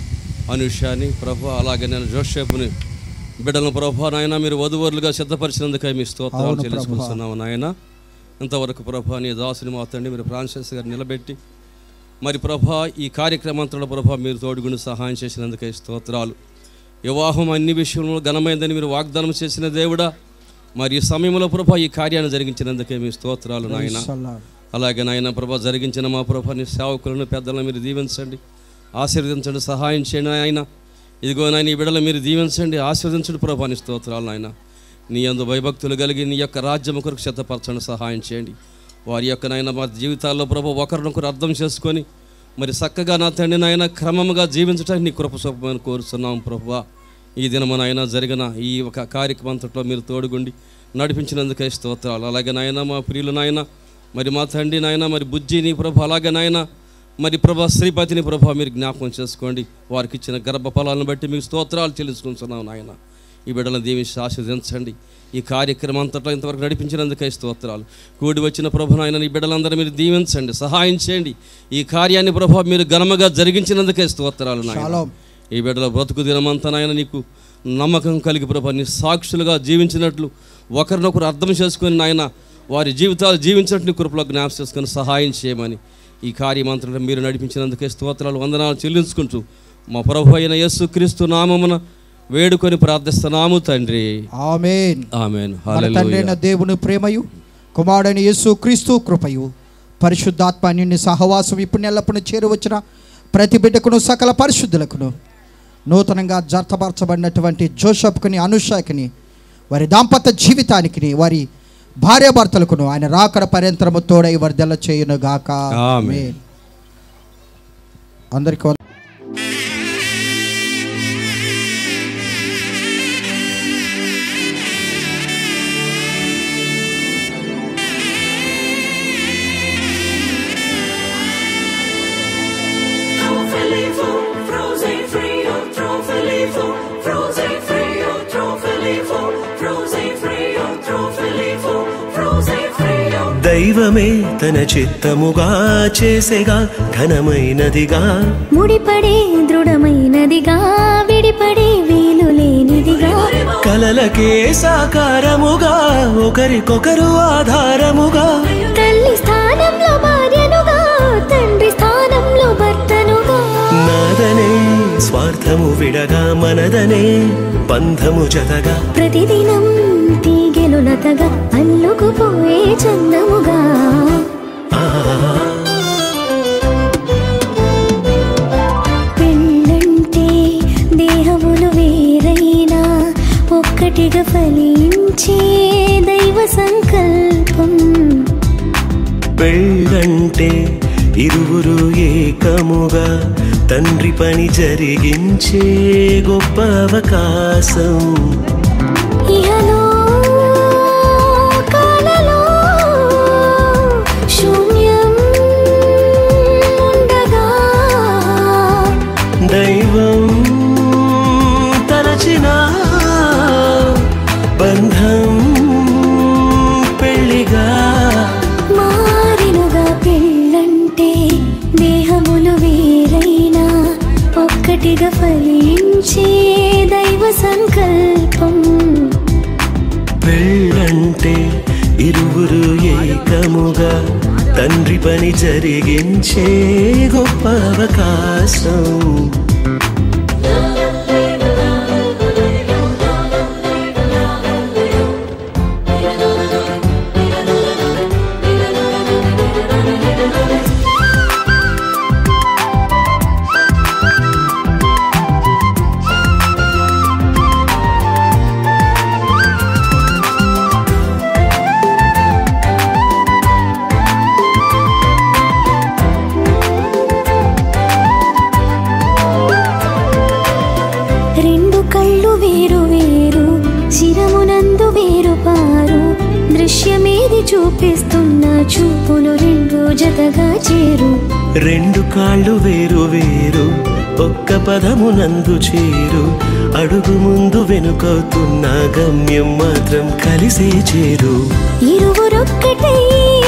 అనుషాని ప్రభా అలాగే నేను జోషేపుని బిడ్డలను ప్రభా నాయన మీరు వధువరులుగా సిద్ధపరిచినందుకై మీ స్తోత్రాలు అవును ప్రభా. చెల్లించుకుంటున్నాము నాయన ఇంతవరకు ప్రభా నీ దాసుని మా తండ్రి మీరు ఫ్రాన్సిస్ గారు నిలబెట్టి మరి ప్రభా ఈ కార్యక్రమంతో ప్రభా మీరు తోడుగుండి సహాయం చేసినందుకై స్తోత్రాలు వివాహం అన్ని విషయంలో ఘనమైందని మీరు వాగ్దానం చేసిన దేవుడా మరి ఈ సమయంలో ప్రభా ఈ కార్యాన్ని జరిగించినందుకే మీ స్తోత్రాలు నాయన అలాగే నాయన ప్రభా జరిగించిన మా ప్రభా నీ సేవకులను పెద్దలను మీరు దీవించండి ఆశీర్వదించండి సహాయం చేయండి ఆయన ఇదిగో నాయన ఈ బిడ్డలు మీరు దీవించండి ఆశీర్వదించండి ప్రభా నీ స్తోత్రాలు నాయన నీ అందు భయభక్తులు కలిగి నీ యొక్క రాజ్యము కొరకు సిద్ధపరచండి సహాయం చేయండి వారి యొక్క నాయన మా జీవితాల్లో ప్రభు ఒకరినొకరు అర్థం చేసుకొని మరి చక్కగా నా తండ్రి నాయన క్రమముగా జీవించడానికి నీ కృప స్వపమని కోరుతున్నాం ప్రభువా ఈ దినము నాయన జరిగిన ఈ ఒక కార్యక్రమంతట్లో మీరు తోడుగుండి నడిపించినందుకే స్తోత్రాలు అలాగే నాయన మా ప్రియులు నాయన మరి మా తండ్రి నాయన మరి బుజ్జిని ప్రభు అలాగే నాయన మరి ప్రభా శ్రీపతిని ప్రభా మీరు జ్ఞాపకం చేసుకోండి వారికి ఇచ్చిన గర్భ ఫలాలను బట్టి మీకు స్తోత్రాలు చెల్లించుకుంటున్నాం నాయన ఈ బిడ్డలను దీవించి ఆశీర్వదించండి ఈ కార్యక్రమం అంతట్లో ఇంతవరకు నడిపించినందుకై స్తోత్రాలు కూడి వచ్చిన ప్రభు నాయన ఈ బిడ్డలందరూ మీరు దీవించండి సహాయం చేయండి ఈ కార్యాన్ని ప్రభు మీరు ఘనముగా జరిగించినందుకే స్తోత్రాలు నాయన షాలోం. ఈ బిడ్డల బ్రతుకు దినమంతా నాయన నీకు నమ్మకం కలిగి ప్రభు నీ సాక్షులుగా జీవించినట్లు ఒకరినొకరు అర్థం చేసుకొని నాయన వారి జీవితాలు జీవించినట్టు నీ కృపలో జ్ఞాపకం చేసుకొని సహాయం చేయమని ఈ కార్యమంత్రం మీరు నడిపించినందుకే స్తోత్రాలు వందనాలు చెల్లించుకుంటూ మా ప్రభు అయిన యేసు క్రీస్తు నామమున వేడుకొని ప్రార్థిస్తున్నాము తండ్రి ఆమేన్ ఆమెన్ మన తండ్రి అయిన దేవుని ప్రేమయు కుమారుడైన యేసు క్రీస్తు కృపయు పరిశుద్ధాత్మ నిన్ను సహవాసం ఇప్పుడు ఎల్లప్పుడూ చేరువచ్చిన ప్రతి బిడ్డకును సకల పరిశుద్ధులకును నూతనంగా జతపరచబడినటువంటి జోషప్కుని అనుషాకిని వారి దాంపత్య జీవితానికి వారి భార్యాభర్తలకును ఆయన రాకడ పర్యంతరము తోడై వర్ధల చేయును గాక ఆమేన్. అందరికీ వందనాలు. దైవమే తన చిత్తముగా చేసేగా ఘనమైనదిగా ముడిపడే దృఢమైనదిగా విడిపడే వీలు లేనిదిగా కలలకే సాకారముగా ఒకరికొకరు ఆధారముగా తల్లి స్థానంలో భార్యనుగా తండ్రి స్థానంలో భర్తనుగా నాదనే స్వార్థము విడగా మనదనే బంధము జతగా ప్రతిదినం తీగెలు లతగా అల్లుకుపోయే చందముగా పెళ్ళంటే దేహములు వేరైనా ఒక్కటిగా ఫలించే దైవ సంకల్పం పెళ్ళంటే ఇరువురు ఏకముగా తండ్రి పని జరిగించే గొప్ప అవకాశం ఇహలో కాలలో శూన్యం ఉండగా దైవం తలచిన బంధం పెళ్లిగా మారినుగా పెళ్ళంటే దేహములు వేరైనా ఒక్కటిగా ఫలించే దైవ సంకల్పం పెళ్ళంటే ఇరువురు ఏకముగా తండ్రి పని జరిగించే గొప్ప అవకాశం రెండు కళ్ళు వేరు వేరు శిరమునందు వేరు పారు దృశ్యమేది చూపిస్తున్న చూపులు రెండు జతగా చేరు రెండు కాళ్ళు వేరు వేరు ఒక్క పదమునందు చేరు అడుగు ముందు వెనుకవుతున్న గమ్యం మాత్రం కలిసే చేరు ఇరువురొక్కటై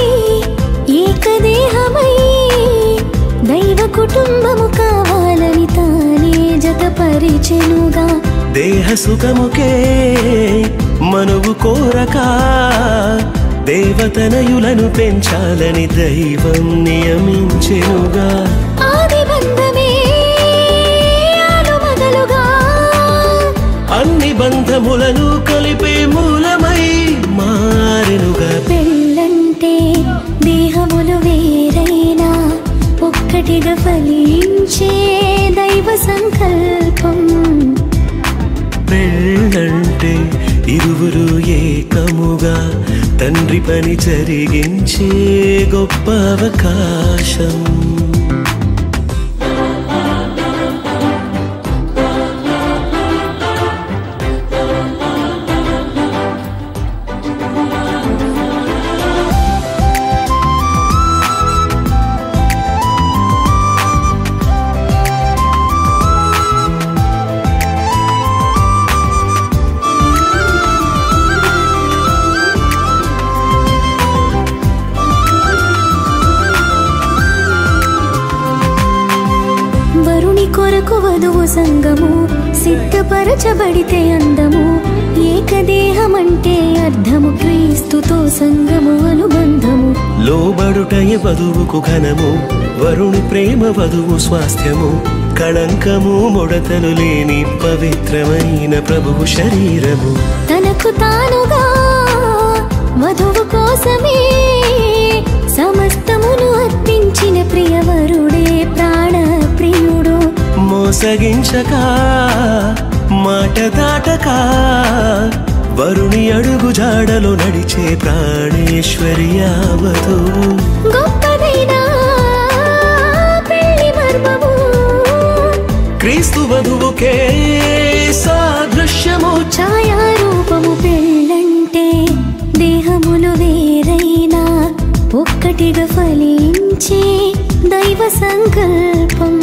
ఏకదేహమై దైవ కుటుంబము కావాలని తానే జతపరిచెనుగా దేహ సుఖముకే మనువు కోరక దేవతనయులను పెంచాలని దైవం నియమించెనుగా ఆది బంధమే ఆలు మొదలుగా అన్ని బంధములను కలిపే మూలమై మారెనుగా పెళ్ళంటే దేహములు వేరైనా ఒక్కటిగా ఫలించే దైవ సంకల్పం పెళ్ళంటే ఇరువురు ఏకముగా తండ్రి పని జరిగించే గొప్ప అవకాశం వరుని కొరకు వధువు సంగము సిద్ధపరచబడితే అందము ఏకదేహమంటే అర్థము క్రీస్తుతో సంగము అనుబంధము లోబడుటయ వధువుకు ఘనము వరుణి ప్రేమ వధువు స్వాస్థ్యము కళంకము ముడతలు లేని పవిత్రమైన ప్రభువు శరీరము తనకు తానుగా వధువు కోసమే సమస్తమును అర్పించిన ప్రియవరుడే ప్రాణ ప్రియుడు మోసగించక మాట దాటక వరుణి అడుగు జాడలో నడిచే ప్రాణేశ్వరి యావతు గొప్పదైన పెళ్లి మర్మము క్రీస్తు వధువుకే సాదృశ్యము ఛాయారూపము పెళ్ళంటే దేహములు వేరైనా ఒక్కటిగా ఫలించే దైవ సంకల్పం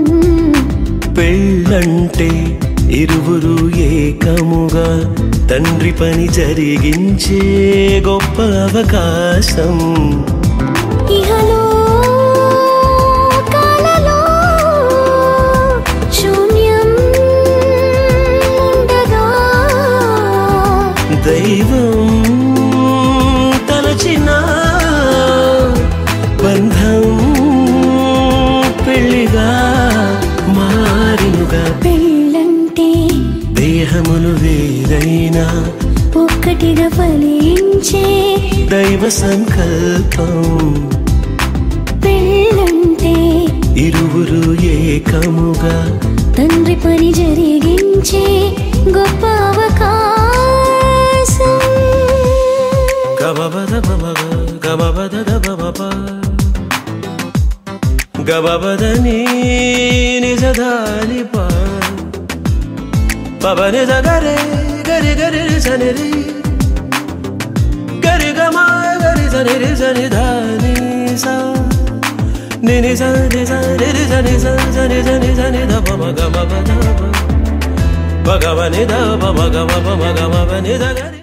పెళ్ళంటే ఇరువురు ఏకముగా తండ్రి పని జరిగించే గొప్ప అవకాశం ఇహలో కాలలో శూన్యం ఉండగా దైవం తలచిన బంధం పెళ్లిగా మారినుగా దేహములు వేరైనా ఒక్కటిగా ఫలించే దైవ సంకల్పం పెళ్ళంటే ఇరువురు ఏకముగా తండ్రి పని జరిగించే గొప్ప అవకాశం గబబద బబగ గబబద దబబబ గబబదని నిజదాని ప పబ నిజ గరే గరి గరి సనిరి గరి గమ గరి సనిరి సని ధాని సా నిని స ని స నిరి సని స సని సని సని ద పమ గమ పద భగవని ద పమ గమ పమ గమ పని ద గరి